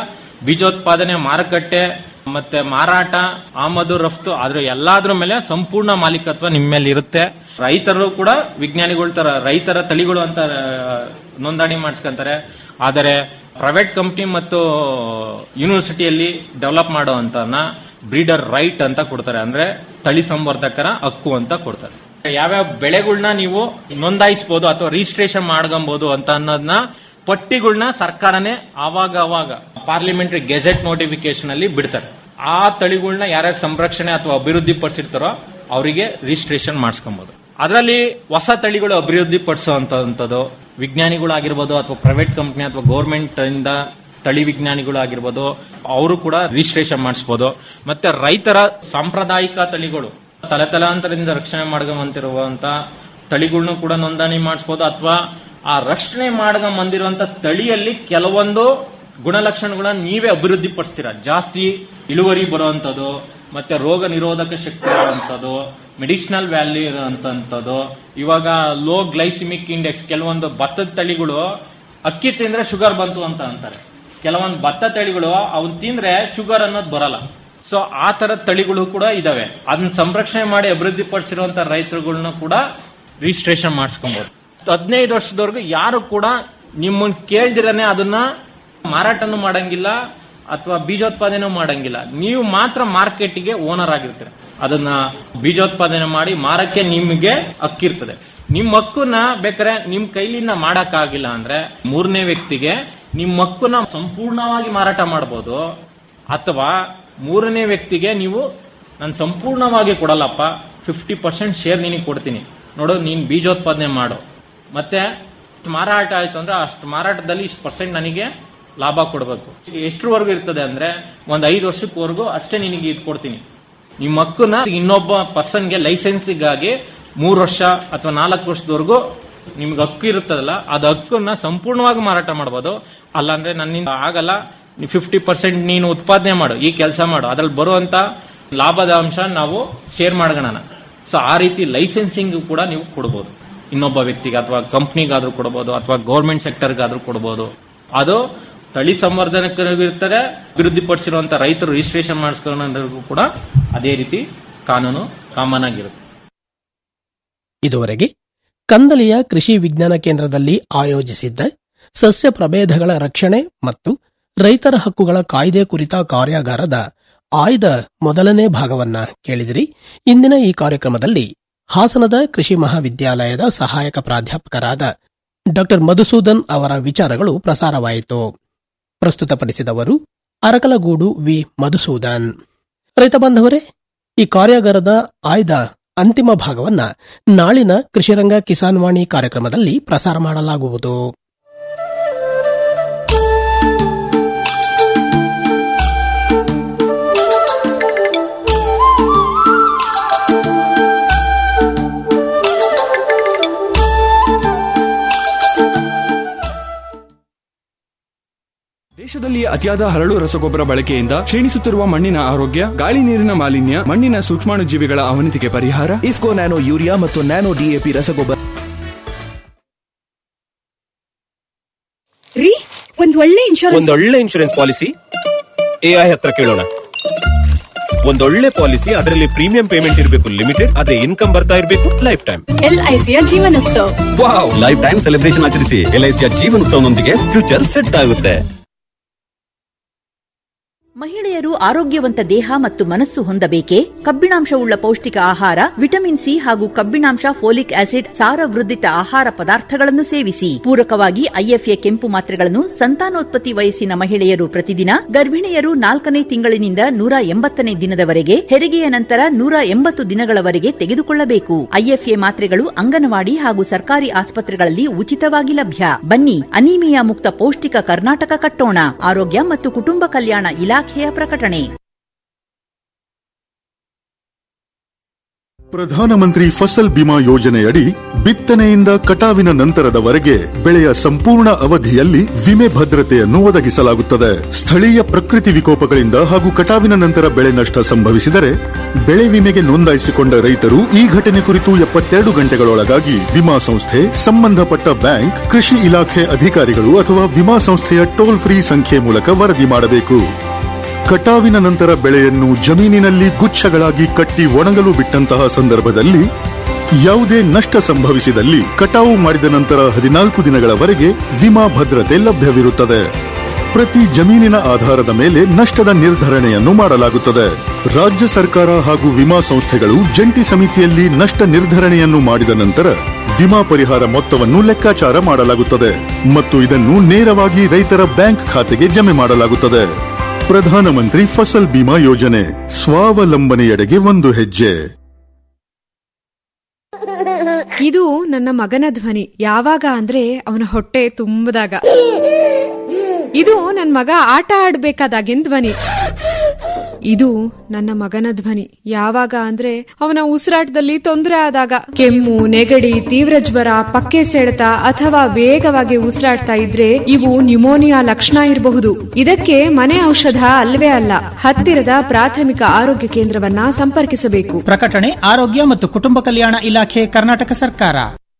ಬೀಜೋತ್ಪಾದನೆ ಮಾರುಕಟ್ಟೆ ಮತ್ತೆ ಮಾರಾಟ ಆಮದು ರಫ್ತು ಅದ್ರ ಎಲ್ಲಾದ್ರ ಮೇಲೆ ಸಂಪೂರ್ಣ ಮಾಲೀಕತ್ವ ನಿಮ್ಮ ಮೇಲೆ ಇರುತ್ತೆ ರೈತರು ಕೂಡ ವಿಜ್ಞಾನಿಗಳ ತರ ರೈತರ ತಳಿಗಳು ಅಂತ ಆ, ನೋಂದಣಿ ಮಾಡಿಸ್ಕೊಂತಾರೆ ಆದರೆ ಪ್ರೈವೇಟ್ ಕಂಪ್ನಿ ಮತ್ತು ಯೂನಿವರ್ಸಿಟಿಯಲ್ಲಿ ಡೆವಲಪ್ ಮಾಡುವಂತನ ಬ್ರೀಡರ್ ರೈಟ್ ಅಂತ ಕೊಡ್ತಾರೆ ಅಂದ್ರೆ ತಳಿ ಸಂವರ್ಧಕರ ಹಕ್ಕು ಅಂತ ಕೊಡ್ತಾರೆ ಯಾವ್ಯಾವ ಬೆಳೆಗಳನ್ನ ನೀವು ನೋಂದಾಯಿಸಬಹುದು ಅಥವಾ ರಿಜಿಸ್ಟ್ರೇಷನ್ ಮಾಡ್ಕೊಬಹುದು ಅಂತ ಅನ್ನೋದನ್ನ ಪಟ್ಟಿಗಳನ್ನ ಸರ್ಕಾರನೇ ಆವಾಗ ಅವಾಗ ಪಾರ್ಲಿಮೆಂಟರಿ ಗೆಜೆಟ್ ನೋಟಿಫಿಕೇಶನ್ ಅಲ್ಲಿ ಬಿಡ್ತಾರೆ ಆ ತಳಿಗಳನ್ನ ಯಾರ್ಯಾರು ಸಂರಕ್ಷಣೆ ಅಥವಾ ಅಭಿವೃದ್ಧಿ ಪಡಿಸಿರ್ತಾರೋ ಅವರಿಗೆ ರಿಜಿಸ್ಟ್ರೇಷನ್ ಮಾಡಿಸ್ಕೊಬಹುದು ಅದರಲ್ಲಿ ಹೊಸ ತಳಿಗಳು ಅಭಿವೃದ್ಧಿ ಪಡಿಸುವಂತದ್ದು ವಿಜ್ಞಾನಿಗಳಾಗಿರ್ಬೋದು ಅಥವಾ ಪ್ರೈವೇಟ್ ಕಂಪನಿ ಅಥವಾ ಗೌರ್ಮೆಂಟ್ ಇಂದ ತಳಿ ವಿಜ್ಞಾನಿಗಳು ಆಗಿರ್ಬೋದು ಅವರು ಕೂಡ ರಿಜಿಸ್ಟ್ರೇಷನ್ ಮಾಡಿಸಬಹುದು ಮತ್ತೆ ರೈತರ ಸಾಂಪ್ರದಾಯಿಕ ತಳಿಗಳು ತಲೆತಲಾಂತರದಿಂದ ರಕ್ಷಣೆ ಮಾಡ್ಕೊಂಬಂತಿರುವಂತ ತಳಿಗಳನ್ನೂ ಕೂಡ ನೋಂದಣಿ ಮಾಡಿಸಬಹುದು ಅಥವಾ ಆ ರಕ್ಷಣೆ ಮಾಡ್ಕೊಂಡ್ ಬಂದಿರುವಂತ ತಳಿಯಲ್ಲಿ ಕೆಲವೊಂದು ಗುಣಲಕ್ಷಣಗಳನ್ನ ನೀವೇ ಅಭಿವೃದ್ಧಿ ಪಡಿಸ್ತೀರಾ ಜಾಸ್ತಿ ಇಳುವರಿ ಬರುವಂತದ್ದು ಮತ್ತೆ ರೋಗ ನಿರೋಧಕ ಶಕ್ತಿ ಇರುವಂತದ್ದು ಮೆಡಿಸಿನಲ್ ವ್ಯಾಲ್ಯೂ ಇರುವಂತದ್ದು ಇವಾಗ ಲೋ ಗ್ಲೈಸಿಮಿಕ್ ಇಂಡೆಕ್ಸ್ ಕೆಲವೊಂದು ಭತ್ತದ ತಳಿಗಳು ಅಕ್ಕಿ ತಿಂದ್ರೆ ಶುಗರ್ ಬಂತು ಅಂತ ಅಂತಾರೆ ಕೆಲವೊಂದು ಭತ್ತ ತಳಿಗಳು ಅವನ್ ತಿಂದ್ರೆ ಶುಗರ್ ಅನ್ನೋದು ಬರಲ್ಲ ಸೊ ಆ ತರದ ತಳಿಗಳು ಕೂಡ ಇದಾವೆ ಅದನ್ನ ಸಂರಕ್ಷಣೆ ಮಾಡಿ ಅಭಿವೃದ್ಧಿ ಪಡಿಸಿರುವಂತ ರೈತರುಗಳನ್ನ ಕೂಡ ರಿಜಿಸ್ಟ್ರೇಷನ್ ಮಾಡಿಸ್ಕೊಬಹುದು ಹದಿನೈದು ವರ್ಷದವರೆಗೂ ಯಾರು ಕೂಡ ನಿಮ್ಮನ್ನ ಕೇಳ್ದಿರನೆ ಅದನ್ನ ಮಾರಾಟನೂ ಮಾಡಂಗಿಲ್ಲ ಅಥವಾ ಬೀಜೋತ್ಪಾದನೆ ಮಾಡಂಗಿಲ್ಲ ನೀವು ಮಾತ್ರ ಮಾರ್ಕೆಟ್ಗೆ ಓನರ್ ಆಗಿರ್ತೀರ ಅದನ್ನ ಬೀಜೋತ್ಪಾದನೆ ಮಾಡಿ ಮಾರಕ್ಕೆ ನಿಮಗೆ ಹಕ್ಕಿರ್ತದೆ ನಿಮ್ ಹಕ್ಕನ್ನ ಬೇಕಾದ್ರೆ ನಿಮ್ ಕೈಲಿಂದ ಮಾಡಕ್ಕಾಗಿಲ್ಲ ಅಂದ್ರೆ ಮೂರನೇ ವ್ಯಕ್ತಿಗೆ ನಿಮ್ ಹಕ್ಕನ್ನ ಸಂಪೂರ್ಣವಾಗಿ ಮಾರಾಟ ಮಾಡಬಹುದು ಅಥವಾ ಮೂರನೇ ವ್ಯಕ್ತಿಗೆ ನೀವು ನಾನು ಸಂಪೂರ್ಣವಾಗಿ ಕೊಡಲ್ಲಪ್ಪ ಫಿಫ್ಟಿ ಪರ್ಸೆಂಟ್ ಶೇರ್ ನಿನಗೆ ಕೊಡ್ತೀನಿ ನೋಡು ನೀನ್ ಬೀಜೋತ್ಪಾದನೆ ಮಾಡು ಮತ್ತೆ ಮಾರಾಟ ಆಯ್ತು ಅಂದ್ರೆ ಅಷ್ಟು ಮಾರಾಟದಲ್ಲಿ ಇಷ್ಟು ಪರ್ಸೆಂಟ್ ನನಗೆ ಲಾಭ ಕೊಡಬೇಕು ಎಷ್ಟರವರೆಗೂ ಇರ್ತದೆ ಅಂದ್ರೆ ಒಂದ್ ಐದು ವರ್ಷಕ್ಕವರೆಗೂ ಅಷ್ಟೇ ನಿನಗೆ ಇದು ಕೊಡ್ತೀನಿ ನಿಮ್ಮ ಹಕ್ಕನ್ನ ಇನ್ನೊಬ್ಬ ಪರ್ಸನ್ಗೆ ಲೈಸೆನ್ಸಿಗಾಗಿ ಮೂರು ವರ್ಷ ಅಥವಾ ನಾಲ್ಕು ವರ್ಷದವರೆಗೂ ನಿಮ್ಗೆ ಹಕ್ಕು ಇರುತ್ತದಲ್ಲ ಅದ ಹಕ್ಕನ್ನ ಸಂಪೂರ್ಣವಾಗಿ ಮಾರಾಟ ಮಾಡಬಹುದು ಅಲ್ಲಾಂದ್ರೆ ನನ್ನಿಂದ ಆಗಲ್ಲ ಫಿಫ್ಟಿ ಪರ್ಸೆಂಟ್ ನೀನು ಉತ್ಪಾದನೆ ಮಾಡು ಈ ಕೆಲಸ ಮಾಡು ಅದ್ರಲ್ಲಿ ಬರುವಂತ ಲಾಭದ ಅಂಶ ನಾವು ಶೇರ್ ಮಾಡ್ಕೊಳ್ಳೋಣ ಸೊ ಆ ರೀತಿ ಲೈಸೆನ್ಸಿಂಗ್ ಕೂಡ ನೀವು ಕೊಡಬಹುದು ಇನ್ನೊಬ್ಬ ವ್ಯಕ್ತಿಗೆ ಅಥವಾ ಕಂಪ್ನಿಗಾದ್ರೂ ಕೊಡಬಹುದು ಅಥವಾ ಗೌರ್ಮೆಂಟ್ ಸೆಕ್ಟರ್ಗಾದ್ರೂ ಕೊಡಬಹುದು ಅದು ತಳಿ ಸಂವರ್ಧನಕ್ಕೂ ಇರ್ತದೆ ಅಭಿವೃದ್ಧಿ ಪಡಿಸಿರುವಂತ ರೈತರು ರಿಜಿಸ್ಟ್ರೇಷನ್ ಮಾಡಿಸ್ಕೊಳ್ಳೋರಿಗೂ ಕೂಡ ಅದೇ ರೀತಿ ಕಾನೂನು ಕಾಮನ್ ಆಗಿರುತ್ತೆ ಇದುವರೆಗೆ ಕಂದಲಿಯ ಕೃಷಿ ವಿಜ್ಞಾನ ಕೇಂದ್ರದಲ್ಲಿ ಆಯೋಜಿಸಿದ್ದ ಸಸ್ಯ ಪ್ರಭೇದಗಳ ರಕ್ಷಣೆ ಮತ್ತು ರೈತರ ಹಕ್ಕುಗಳ ಕಾಯ್ದೆ ಕುರಿತ ಕಾರ್ಯಾಗಾರದ ಆಯ್ದ ಮೊದಲನೇ ಭಾಗವನ್ನ ಕೇಳಿದಿರಿ ಇಂದಿನ ಈ ಕಾರ್ಯಕ್ರಮದಲ್ಲಿ ಹಾಸನದ ಕೃಷಿ ಮಹಾವಿದ್ಯಾಲಯದ ಸಹಾಯಕ ಪ್ರಾಧ್ಯಾಪಕರಾದ ಡಾ ಮಧುಸೂದನ್ ಅವರ ವಿಚಾರಗಳು ಪ್ರಸಾರವಾಯಿತು ಪ್ರಸ್ತುತಪಡಿಸಿದವರು ಅರಕಲಗೂಡು ವಿ ಮಧುಸೂದನ್ ರೈತ ಬಾಂಧವರೇ ಈ ಕಾರ್ಯಾಗಾರದ ಆಯ್ದ ಅಂತಿಮ ಭಾಗವನ್ನ ನಾಳಿನ ಕೃಷಿರಂಗ ಕಿಸಾನ್ ವಾಣಿ ಕಾರ್ಯಕ್ರಮದಲ್ಲಿ ಪ್ರಸಾರ ಮಾಡಲಾಗುವುದು ದೇಶದಲ್ಲಿ ಅತಿಯಾದ ಹರಳು ರಸಗೊಬ್ಬರ ಬಳಕೆಯಿಂದ ಕ್ಷೀಣಿಸುತ್ತಿರುವ ಮಣ್ಣಿನ ಆರೋಗ್ಯ ಗಾಳಿ ನೀರಿನ ಮಾಲಿನ್ಯ ಮಣ್ಣಿನ ಸೂಕ್ಷ್ಮಾಣುಜೀವಿಗಳ ಅವನತಿಗೆ ಪರಿಹಾರ ಇಫ್ಕೋ ನ್ಯಾನೋ ಯೂರಿಯಾ ಮತ್ತು ನ್ಯಾನೋ ಡಿಎಪಿ ರಸಗೊಬ್ಬರ ರೀ ಒಂದ್ ಒಳ್ಳೆ ಇನ್ಶೂರೆನ್ಸ್ ಒಂದೊಳ್ಳೆ ಇನ್ಶೂರೆನ್ಸ್ ಪಾಲಿಸಿ ಎಐ ಹತ್ರ ಕೇಳೋಣ ಒಂದೊಳ್ಳೆ ಪಾಲಿಸಿ ಅದರಲ್ಲಿ ಪ್ರೀಮಿಯಂ ಪೇಮೆಂಟ್ ಇರಬೇಕು ಲಿಮಿಟೆಡ್ ಅದೇ ಇನ್ಕಮ್ ಬರ್ತಾ ಇರಬೇಕು ಲೈಫ್ ಟೈಮ್ ಎಲ್ಐಸಿಯ Jeevanotsav wow life time celebration ಆಚರಿಸಿ ಎಲ್ಐಸಿಯ ಜೀವನೋತ್ಸವನೊಂದಿಗೆ ಫ್ಯೂಚರ್ ಸೆಟ್ ಆಗುತ್ತೆ ಮಹಿಳೆಯರು ಆರೋಗ್ಯವಂತ ದೇಹ ಮತ್ತು ಮನಸ್ಸು ಹೊಂದಬೇಕೆ ಕಬ್ಬಿಣಾಂಶವುಳ್ಳ ಪೌಷ್ಟಿಕ ಆಹಾರ ವಿಟಮಿನ್ ಸಿ ಹಾಗೂ ಕಬ್ಬಿಣಾಂಶ ಫೋಲಿಕ್ ಆಸಿಡ್ ಸಾರವೃದ್ಧಿತ ಆಹಾರ ಪದಾರ್ಥಗಳನ್ನು ಸೇವಿಸಿ ಪೂರಕವಾಗಿ ಐಎಫ್ಎ ಕೆಂಪು ಮಾತ್ರೆಗಳನ್ನು ಸಂತಾನೋತ್ಪತ್ತಿ ವಯಸ್ಸಿನ ಮಹಿಳೆಯರು ಪ್ರತಿದಿನ ಗರ್ಭಿಣಿಯರು ನಾಲ್ಕನೇ ತಿಂಗಳಿನಿಂದ ನೂರ ಎಂಬತ್ತನೇ ದಿನದವರೆಗೆ ಹೆರಿಗೆಯ ನಂತರ ನೂರ ಎಂಬತ್ತು ದಿನಗಳವರೆಗೆ ತೆಗೆದುಕೊಳ್ಳಬೇಕು ಐಎಫ್ಎ ಮಾತ್ರೆಗಳು ಅಂಗನವಾಡಿ ಹಾಗೂ ಸರ್ಕಾರಿ ಆಸ್ಪತ್ರೆಗಳಲ್ಲಿ ಉಚಿತವಾಗಿ ಲಭ್ಯ ಬನ್ನಿ ಅನೀಮಿಯಾ ಮುಕ್ತ ಪೌಷ್ಟಿಕ ಕರ್ನಾಟಕ ಕಟ್ಟೋಣ ಆರೋಗ್ಯ ಮತ್ತು ಕುಟುಂಬ ಕಲ್ಯಾಣ ಇಲಾಖೆಯ ಪ್ರಕಟಣೆ ಪ್ರಧಾನಮಂತ್ರಿ ಫಸಲ್ ಬಿಮಾ ಯೋಜನೆಯಡಿ ಬಿತ್ತನೆಯಿಂದ ಕಟಾವಿನ ನಂತರದವರೆಗೆ ಬೆಳೆಯ ಸಂಪೂರ್ಣ ಅವಧಿಯಲ್ಲಿ ವಿಮೆ ಭದ್ರತೆಯನ್ನು ಒದಗಿಸಲಾಗುತ್ತದೆ ಸ್ಥಳೀಯ ಪ್ರಕೃತಿ ವಿಕೋಪಗಳಿಂದ ಹಾಗೂ ಕಟಾವಿನ ನಂತರ ಬೆಳೆ ನಷ್ಟ ಸಂಭವಿಸಿದರೆ ಬೆಳೆ ವಿಮೆಗೆ ನೋಂದಾಯಿಸಿಕೊಂಡ ರೈತರು ಈ ಘಟನೆ ಕುರಿತು ಎಪ್ಪತ್ತೆರಡು ಗಂಟೆಗಳೊಳಗಾಗಿ ವಿಮಾ ಸಂಸ್ಥೆ ಸಂಬಂಧಪಟ್ಟ ಬ್ಯಾಂಕ್ ಕೃಷಿ ಇಲಾಖೆ ಅಧಿಕಾರಿಗಳು ಅಥವಾ ವಿಮಾ ಸಂಸ್ಥೆಯ ಟೋಲ್ ಫ್ರೀ ಸಂಖ್ಯೆ ಮೂಲಕ ವರದಿ ಮಾಡಬೇಕು ಕಟಾವಿನ ನಂತರ ಬೆಳೆಯನ್ನು ಜಮೀನಿನಲ್ಲಿ ಗುಚ್ಛಗಳಾಗಿ ಕಟ್ಟಿ ಒಣಗಲು ಬಿಟ್ಟಂತಹ ಸಂದರ್ಭದಲ್ಲಿ ಯಾವುದೇ ನಷ್ಟ ಸಂಭವಿಸಿದಲ್ಲಿ ಕಟಾವು ಮಾಡಿದ ನಂತರ ಹದಿನಾಲ್ಕು ದಿನಗಳವರೆಗೆ ವಿಮಾ ಭದ್ರತೆ ಲಭ್ಯವಿರುತ್ತದೆ ಪ್ರತಿ ಜಮೀನಿನ ಆಧಾರದ ಮೇಲೆ ನಷ್ಟದ ನಿರ್ಧರಣೆಯನ್ನು ಮಾಡಲಾಗುತ್ತದೆ ರಾಜ್ಯ ಸರ್ಕಾರ ಹಾಗೂ ವಿಮಾ ಸಂಸ್ಥೆಗಳು ಜಂಟಿ ಸಮಿತಿಯಲ್ಲಿ ನಷ್ಟ ನಿರ್ಧರಣೆಯನ್ನು ಮಾಡಿದ ನಂತರ ವಿಮಾ ಪರಿಹಾರ ಮೊತ್ತವನ್ನು ಲೆಕ್ಕಾಚಾರ ಮಾಡಲಾಗುತ್ತದೆ ಮತ್ತು ಇದನ್ನು ನೇರವಾಗಿ ರೈತರ ಬ್ಯಾಂಕ್ ಖಾತೆಗೆ ಜಮೆ ಮಾಡಲಾಗುತ್ತದೆ ಪ್ರಧಾನಮಂತ್ರಿ ಫಸಲ್ ಬಿಮಾ ಯೋಜನೆ ಸ್ವಾವಲಂಬನೆಯೆಡೆಗೆ ಒಂದು ಹೆಜ್ಜೆ ಇದು ನನ್ನ ಮಗನ ಧ್ವನಿ ಯಾವಾಗ ಅಂದ್ರೆ ಅವನ ಹೊಟ್ಟೆ ತುಂಬದಾಗ ಇದು ನನ್ನ ಮಗ ಆಟ ಆಡ್ಬೇಕಾದಾಗಿನ ಧ್ವನಿ ಇದು ನನ್ನ ಮಗನ ಧ್ವನಿ ಯಾವಾಗ ಅಂದ್ರೆ ಅವನ ಉಸಿರಾಟದಲ್ಲಿ ತೊಂದರೆ ಆದಾಗ ಕೆಮ್ಮು ನೆಗಡಿ ತೀವ್ರ ಜ್ವರ ಪಕ್ಕೆ ಸೆಳೆತ ಅಥವಾ ವೇಗವಾಗಿ ಉಸಿರಾಡ್ತಾ ಇದ್ರೆ ಇವು ನ್ಯುಮೋನಿಯಾ ಲಕ್ಷಣ ಇರಬಹುದು ಇದಕ್ಕೆ ಮನೆ ಔಷಧ ಅಲ್ವೇ ಅಲ್ಲ ಹತ್ತಿರದ ಪ್ರಾಥಮಿಕ ಆರೋಗ್ಯ ಕೇಂದ್ರವನ್ನ ಸಂಪರ್ಕಿಸಬೇಕು ಪ್ರಕಟಣೆ ಆರೋಗ್ಯ ಮತ್ತು ಕುಟುಂಬ ಕಲ್ಯಾಣ ಇಲಾಖೆ ಕರ್ನಾಟಕ ಸರ್ಕಾರ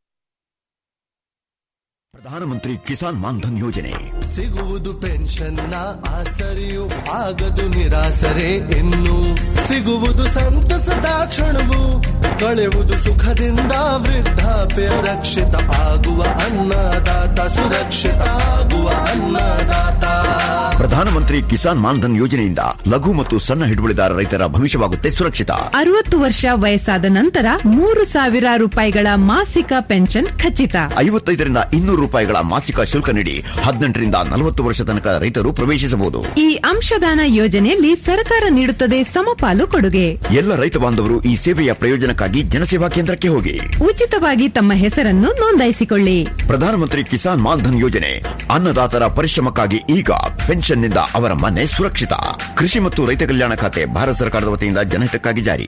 ಪ್ರಧಾನಮಂತ್ರಿ ಕಿಸಾನ್ ಮಾನ್ಧನ್ ಯೋಜನೆ ಸಿಗುವುದು ಪೆನ್ಷನ್ನ ಆಸರೆಯು ಆಗದು ನಿರಾಸರೆ ಇನ್ನು ಸಿಗುವುದು ಸಂತಸದ ಕ್ಷಣವು ಕಳೆಯುವುದು ಸುಖದಿಂದ ವೃದ್ಧಾಪ್ಯ ರಕ್ಷಿತ ಆಗುವ ಅನ್ನದಾತ ಸುರಕ್ಷಿತ ಆಗುವ ಅನ್ನದಾತ ಪ್ರಧಾನಮಂತ್ರಿ ಕಿಸಾನ್ ಮಾನ್ಧನ್ ಯೋಜನೆಯಿಂದ ಲಘು ಮತ್ತು ಸಣ್ಣ ಹಿಡುವಳಿದಾರ ರೈತರ ಭವಿಷ್ಯವಾಗುತ್ತೆ ಸುರಕ್ಷಿತ ಅರವತ್ತು ವರ್ಷ ವಯಸ್ಸಾದ ನಂತರ ಮೂರು ಸಾವಿರ ರೂಪಾಯಿಗಳ ಮಾಸಿಕ ಪೆನ್ಷನ್ ಖಚಿತ ಐವತ್ತೈದರಿಂದ ಇನ್ನೂರು ರೂಪಾಯಿಗಳ ಮಾಸಿಕ ಶುಲ್ಕ ನೀಡಿ ಹದಿನೆಂಟರಿಂದ ನಲವತ್ತು ವರ್ಷ ತನಕ ರೈತರು ಪ್ರವೇಶಿಸಬಹುದು ಈ ಅಂಶದಾನ ಯೋಜನೆಯಲ್ಲಿ ಸರ್ಕಾರ ನೀಡುತ್ತದೆ ಸಮಪಾಲು ಕೊಡುಗೆ ಎಲ್ಲ ರೈತ ಬಾಂಧವರು ಈ ಸೇವೆಯ ಪ್ರಯೋಜನಕ್ಕಾಗಿ ಜನಸೇವಾ ಕೇಂದ್ರಕ್ಕೆ ಹೋಗಿ ಉಚಿತವಾಗಿ ತಮ್ಮ ಹೆಸರನ್ನು ನೋಂದಾಯಿಸಿಕೊಳ್ಳಿ ಪ್ರಧಾನಮಂತ್ರಿ ಕಿಸಾನ್ ಮಾನ್ಧನ್ ಯೋಜನೆ ಅನ್ನದಾತರ ಪರಿಶ್ರಮಕ್ಕಾಗಿ ಈಗ ಪೆನ್ಷನ್ನಿಂದ ಅವರ ಮನೆ ಸುರಕ್ಷಿತ ಕೃಷಿ ಮತ್ತು ರೈತ ಕಲ್ಯಾಣ ಖಾತೆ ಭಾರತ ಸರ್ಕಾರದ ವತಿಯಿಂದ ಜನಹಿತಕ್ಕಾಗಿ ಜಾರಿ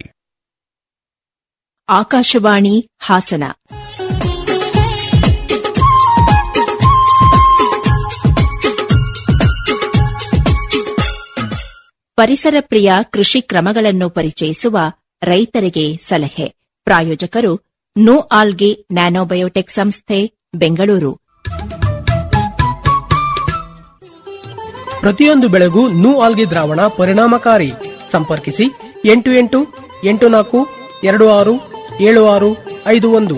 ಆಕಾಶವಾಣಿ ಹಾಸನ ಪರಿಸರ ಪ್ರಿಯ ಕೃಷಿ ಕ್ರಮಗಳನ್ನು ಪರಿಚಯಿಸುವ ರೈತರಿಗೆ ಸಲಹೆ ಪ್ರಾಯೋಜಕರು ನೋ ಆಲ್ಗೆ ನ್ಯಾನೋಬಯೋಟೆಕ್ ಸಂಸ್ಥೆ ಬೆಂಗಳೂರು ಪ್ರತಿಯೊಂದು ಬೆಳೆಗೂ ನೂ ಆಲ್ಗಿ ದ್ರಾವಣ ಪರಿಣಾಮಕಾರಿ ಸಂಪರ್ಕಿಸಿ ಎಂಟು ಎಂಟು ಎಂಟು ನಾಲ್ಕು ಎರಡು ಆರು ಏಳು ಆರು ಐದು ಒಂದು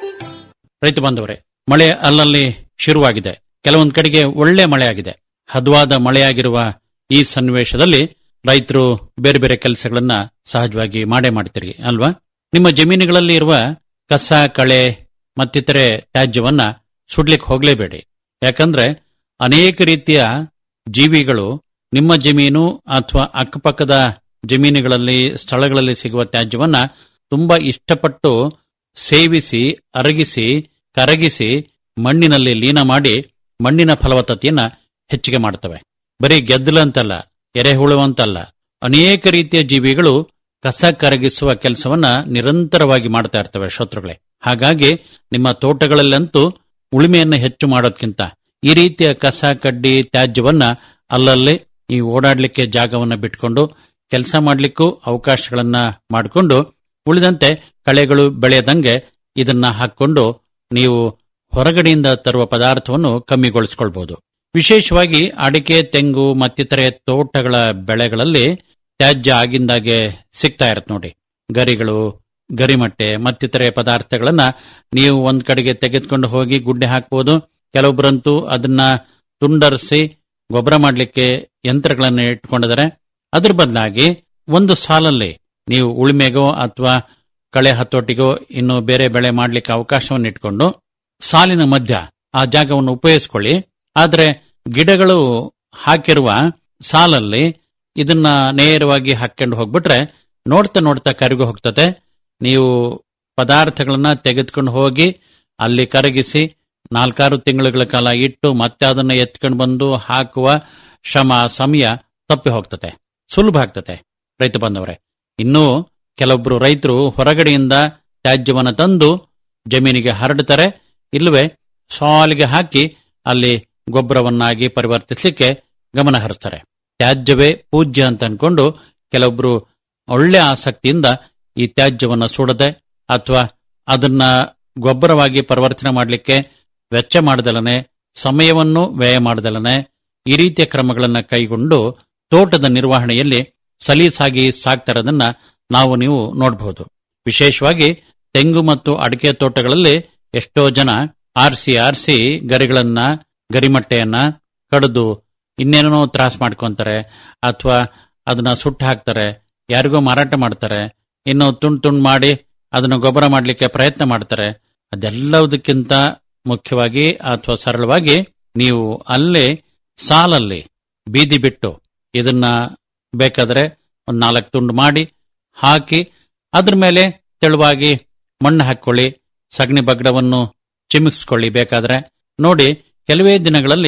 ರೈತ ಬಾಂಧವರೇ ಮಳೆ ಅಲ್ಲಲ್ಲಿ ಶುರುವಾಗಿದೆ ಕೆಲವೊಂದು ಕಡೆಗೆ ಒಳ್ಳೆ ಮಳೆ ಆಗಿದೆ ಹದವಾದ ಮಳೆಯಾಗಿರುವ ಈ ಸನ್ನಿವೇಶದಲ್ಲಿ ರೈತರು ಬೇರೆ ಬೇರೆ ಕೆಲಸಗಳನ್ನ ಸಹಜವಾಗಿ ಮಾಡೇ ಮಾಡ್ತೀರಿ ಅಲ್ವಾ ನಿಮ್ಮ ಜಮೀನುಗಳಲ್ಲಿ ಇರುವ ಕಸ ಕಳೆ ಮತ್ತಿತರೆ ತ್ಯಾಜ್ಯವನ್ನ ಸುಡ್ಲಿಕ್ಕೆ ಹೋಗ್ಲೇಬೇಡಿ ಯಾಕಂದ್ರೆ ಅನೇಕ ರೀತಿಯ ಜೀವಿಗಳು ನಿಮ್ಮ ಜಮೀನು ಅಥವಾ ಅಕ್ಕಪಕ್ಕದ ಜಮೀನುಗಳಲ್ಲಿ ಸ್ಥಳಗಳಲ್ಲಿ ಸಿಗುವ ತ್ಯಾಜ್ಯವನ್ನ ತುಂಬಾ ಇಷ್ಟಪಟ್ಟು ಸೇವಿಸಿ ಅರಗಿಸಿ ಕರಗಿಸಿ ಮಣ್ಣಿನಲ್ಲಿ ಲೀನ ಮಾಡಿ ಮಣ್ಣಿನ ಫಲವತ್ತತೆಯನ್ನ ಹೆಚ್ಚಿಗೆ ಮಾಡ್ತವೆ ಬರೀ ಗೆದ್ದಲು ಅಂತಲ್ಲ ಎರೆಹುಳು ಅಂತಲ್ಲ ಅನೇಕ ರೀತಿಯ ಜೀವಿಗಳು ಕಸ ಕರಗಿಸುವ ಕೆಲಸವನ್ನ ನಿರಂತರವಾಗಿ ಮಾಡ್ತಾ ಇರ್ತವೆ ಶ್ರೋತೃಗಳೇ ಹಾಗಾಗಿ ನಿಮ್ಮ ತೋಟಗಳಲ್ಲಂತೂ ಉಳಿಮೆಯನ್ನು ಹೆಚ್ಚು ಮಾಡೋದ್ಕಿಂತ ಈ ರೀತಿಯ ಕಸ ಕಡ್ಡಿ ತ್ಯಾಜ್ಯವನ್ನ ಅಲ್ಲಲ್ಲಿ ಈ ಓಡಾಡ್ಲಿಕ್ಕೆ ಜಾಗವನ್ನ ಬಿಟ್ಕೊಂಡು ಕೆಲಸ ಮಾಡ್ಲಿಕ್ಕೂ ಅವಕಾಶಗಳನ್ನ ಮಾಡಿಕೊಂಡು ಉಳಿದಂತೆ ಕಳೆಗಳು ಬೆಳೆಯದಂಗೆ ಇದನ್ನ ಹಾಕೊಂಡು ನೀವು ಹೊರಗಡೆಯಿಂದ ತರುವ ಪದಾರ್ಥವನ್ನು ಕಮ್ಮಿಗೊಳಿಸಿಕೊಳ್ಬಹುದು ವಿಶೇಷವಾಗಿ ಅಡಿಕೆ ತೆಂಗು ಮತ್ತಿತರೆ ತೋಟಗಳ ಬೆಳೆಗಳಲ್ಲಿ ತ್ಯಾಜ್ಯ ಆಗಿಂದಾಗೆ ಸಿಗ್ತಾ ಇರತ್ತೆ ನೋಡಿ ಗರಿಗಳು ಗರಿಮಟ್ಟೆ ಮತ್ತಿತರೆ ಪದಾರ್ಥಗಳನ್ನ ನೀವು ಒಂದ್ ಕಡೆಗೆ ತೆಗೆದುಕೊಂಡು ಹೋಗಿ ಗುಡ್ಡೆ ಹಾಕ್ಬೋದು ಕೆಲವೊಬ್ಬರಂತೂ ಅದನ್ನ ತುಂಡರಿಸಿ ಗೊಬ್ಬರ ಮಾಡಲಿಕ್ಕೆ ಯಂತ್ರಗಳನ್ನು ಇಟ್ಕೊಂಡಿದ್ದಾರೆ ಅದ್ರ ಬದಲಾಗಿ ಒಂದು ಸಾಲಲ್ಲಿ ನೀವು ಉಳಿಮೆಗೋ ಅಥವಾ ಕಳೆ ಹತೋಟಿಗೋ ಇನ್ನು ಬೇರೆ ಬೆಳೆ ಮಾಡಲಿಕ್ಕೆ ಅವಕಾಶವನ್ನು ಇಟ್ಕೊಂಡು ಸಾಲಿನ ಮಧ್ಯ ಆ ಜಾಗವನ್ನು ಉಪಯೋಗಿಸ್ಕೊಳ್ಳಿ ಆದ್ರೆ ಗಿಡಗಳು ಹಾಕಿರುವ ಸಾಲಲ್ಲಿ ಇದನ್ನ ನೇರವಾಗಿ ಹಾಕೊಂಡು ಹೋಗ್ಬಿಟ್ರೆ ನೋಡ್ತಾ ನೋಡ್ತಾ ಕರಗಿ ಹೋಗ್ತದೆ ನೀವು ಪದಾರ್ಥಗಳನ್ನ ತೆಗೆದುಕೊಂಡು ಹೋಗಿ ಅಲ್ಲಿ ಕರಗಿಸಿ ನಾಲ್ಕಾರು ತಿಂಗಳುಗಳ ಕಾಲ ಇಟ್ಟು ಮತ್ತೆ ಅದನ್ನ ಎತ್ಕೊಂಡು ಬಂದು ಹಾಕುವ ಶ್ರಮ ಸಮಯ ತಪ್ಪಿ ಹೋಗ್ತದೆ ಸುಲಭ ಆಗ್ತದೆ ರೈತ ಬಂದವರೇ ಇನ್ನು ಕೆಲವೊಬ್ರು ರೈತರು ಹೊರಗಡೆಯಿಂದ ತ್ಯಾಜ್ಯವನ್ನು ತಂದು ಜಮೀನಿಗೆ ಹರಡುತ್ತಾರೆ ಇಲ್ಲವೇ ಸಾಲಿಗೆ ಹಾಕಿ ಅಲ್ಲಿ ಗೊಬ್ಬರವನ್ನಾಗಿ ಪರಿವರ್ತಿಸಲಿಕ್ಕೆ ಗಮನ ಹರಿಸ್ತಾರೆ ತ್ಯಾಜ್ಯವೇ ಪೂಜ್ಯ ಅಂತ ಅನ್ಕೊಂಡು ಕೆಲವೊಬ್ರು ಒಳ್ಳೆ ಆಸಕ್ತಿಯಿಂದ ಈ ತ್ಯಾಜ್ಯವನ್ನ ಸುಡದೆ ಅಥವಾ ಅದನ್ನ ಗೊಬ್ಬರವಾಗಿ ಪರಿವರ್ತನೆ ಮಾಡಲಿಕ್ಕೆ ವೆಚ್ಚ ಮಾಡದಲನೆ ಸಮಯವನ್ನು ವ್ಯಯ ಮಾಡದಲನೆ ಈ ರೀತಿಯ ಕ್ರಮಗಳನ್ನು ಕೈಗೊಂಡು ತೋಟದ ನಿರ್ವಹಣೆಯಲ್ಲಿ ಸಲೀಸಾಗಿ ಸಾಕ್ತಾರದನ್ನ ನಾವು ನೀವು ನೋಡಬಹುದು ವಿಶೇಷವಾಗಿ ತೆಂಗು ಮತ್ತು ಅಡಿಕೆ ತೋಟಗಳಲ್ಲಿ ಎಷ್ಟೋ ಜನ ಆರ್ಸಿ ಆರ್ಸಿ ಗರಿಗಳನ್ನ ಗರಿಮಟ್ಟೆಯನ್ನ ಕಡಿದು ಇನ್ನೇನೋ ತ್ರಾಸ ಮಾಡ್ಕೊಂತಾರೆ ಅಥವಾ ಅದನ್ನ ಸುಟ್ಟು ಹಾಕ್ತಾರೆ ಯಾರಿಗೋ ಮಾರಾಟ ಮಾಡ್ತಾರೆ ಇನ್ನು ತುಂಡು ತುಂಡು ಮಾಡಿ ಅದನ್ನು ಗೊಬ್ಬರ ಮಾಡಲಿಕ್ಕೆ ಪ್ರಯತ್ನ ಮಾಡ್ತಾರೆ ಅದೆಲ್ಲದಕ್ಕಿಂತ ಮುಖ್ಯವಾಗಿ ಅಥವಾ ಸರಳವಾಗಿ ನೀವು ಅಲ್ಲೇ ಸಾಲಲ್ಲಿ ಬೀದಿ ಬಿಟ್ಟು ಇದನ್ನ ಬೇಕಾದ್ರೆ ಒಂದು ನಾಲ್ಕು ತುಂಡು ಮಾಡಿ ಹಾಕಿ ಅದ್ರ ಮೇಲೆ ತೆಳುವಾಗಿ ಮಣ್ಣು ಹಾಕೊಳ್ಳಿ ಸಗಣಿ ಬಗ್ಗಡವನ್ನು ಚಿಮಿಕ್ಸ್ಕೊಳ್ಳಿ ಬೇಕಾದ್ರೆ ನೋಡಿ ಕೆಲವೇ ದಿನಗಳಲ್ಲಿ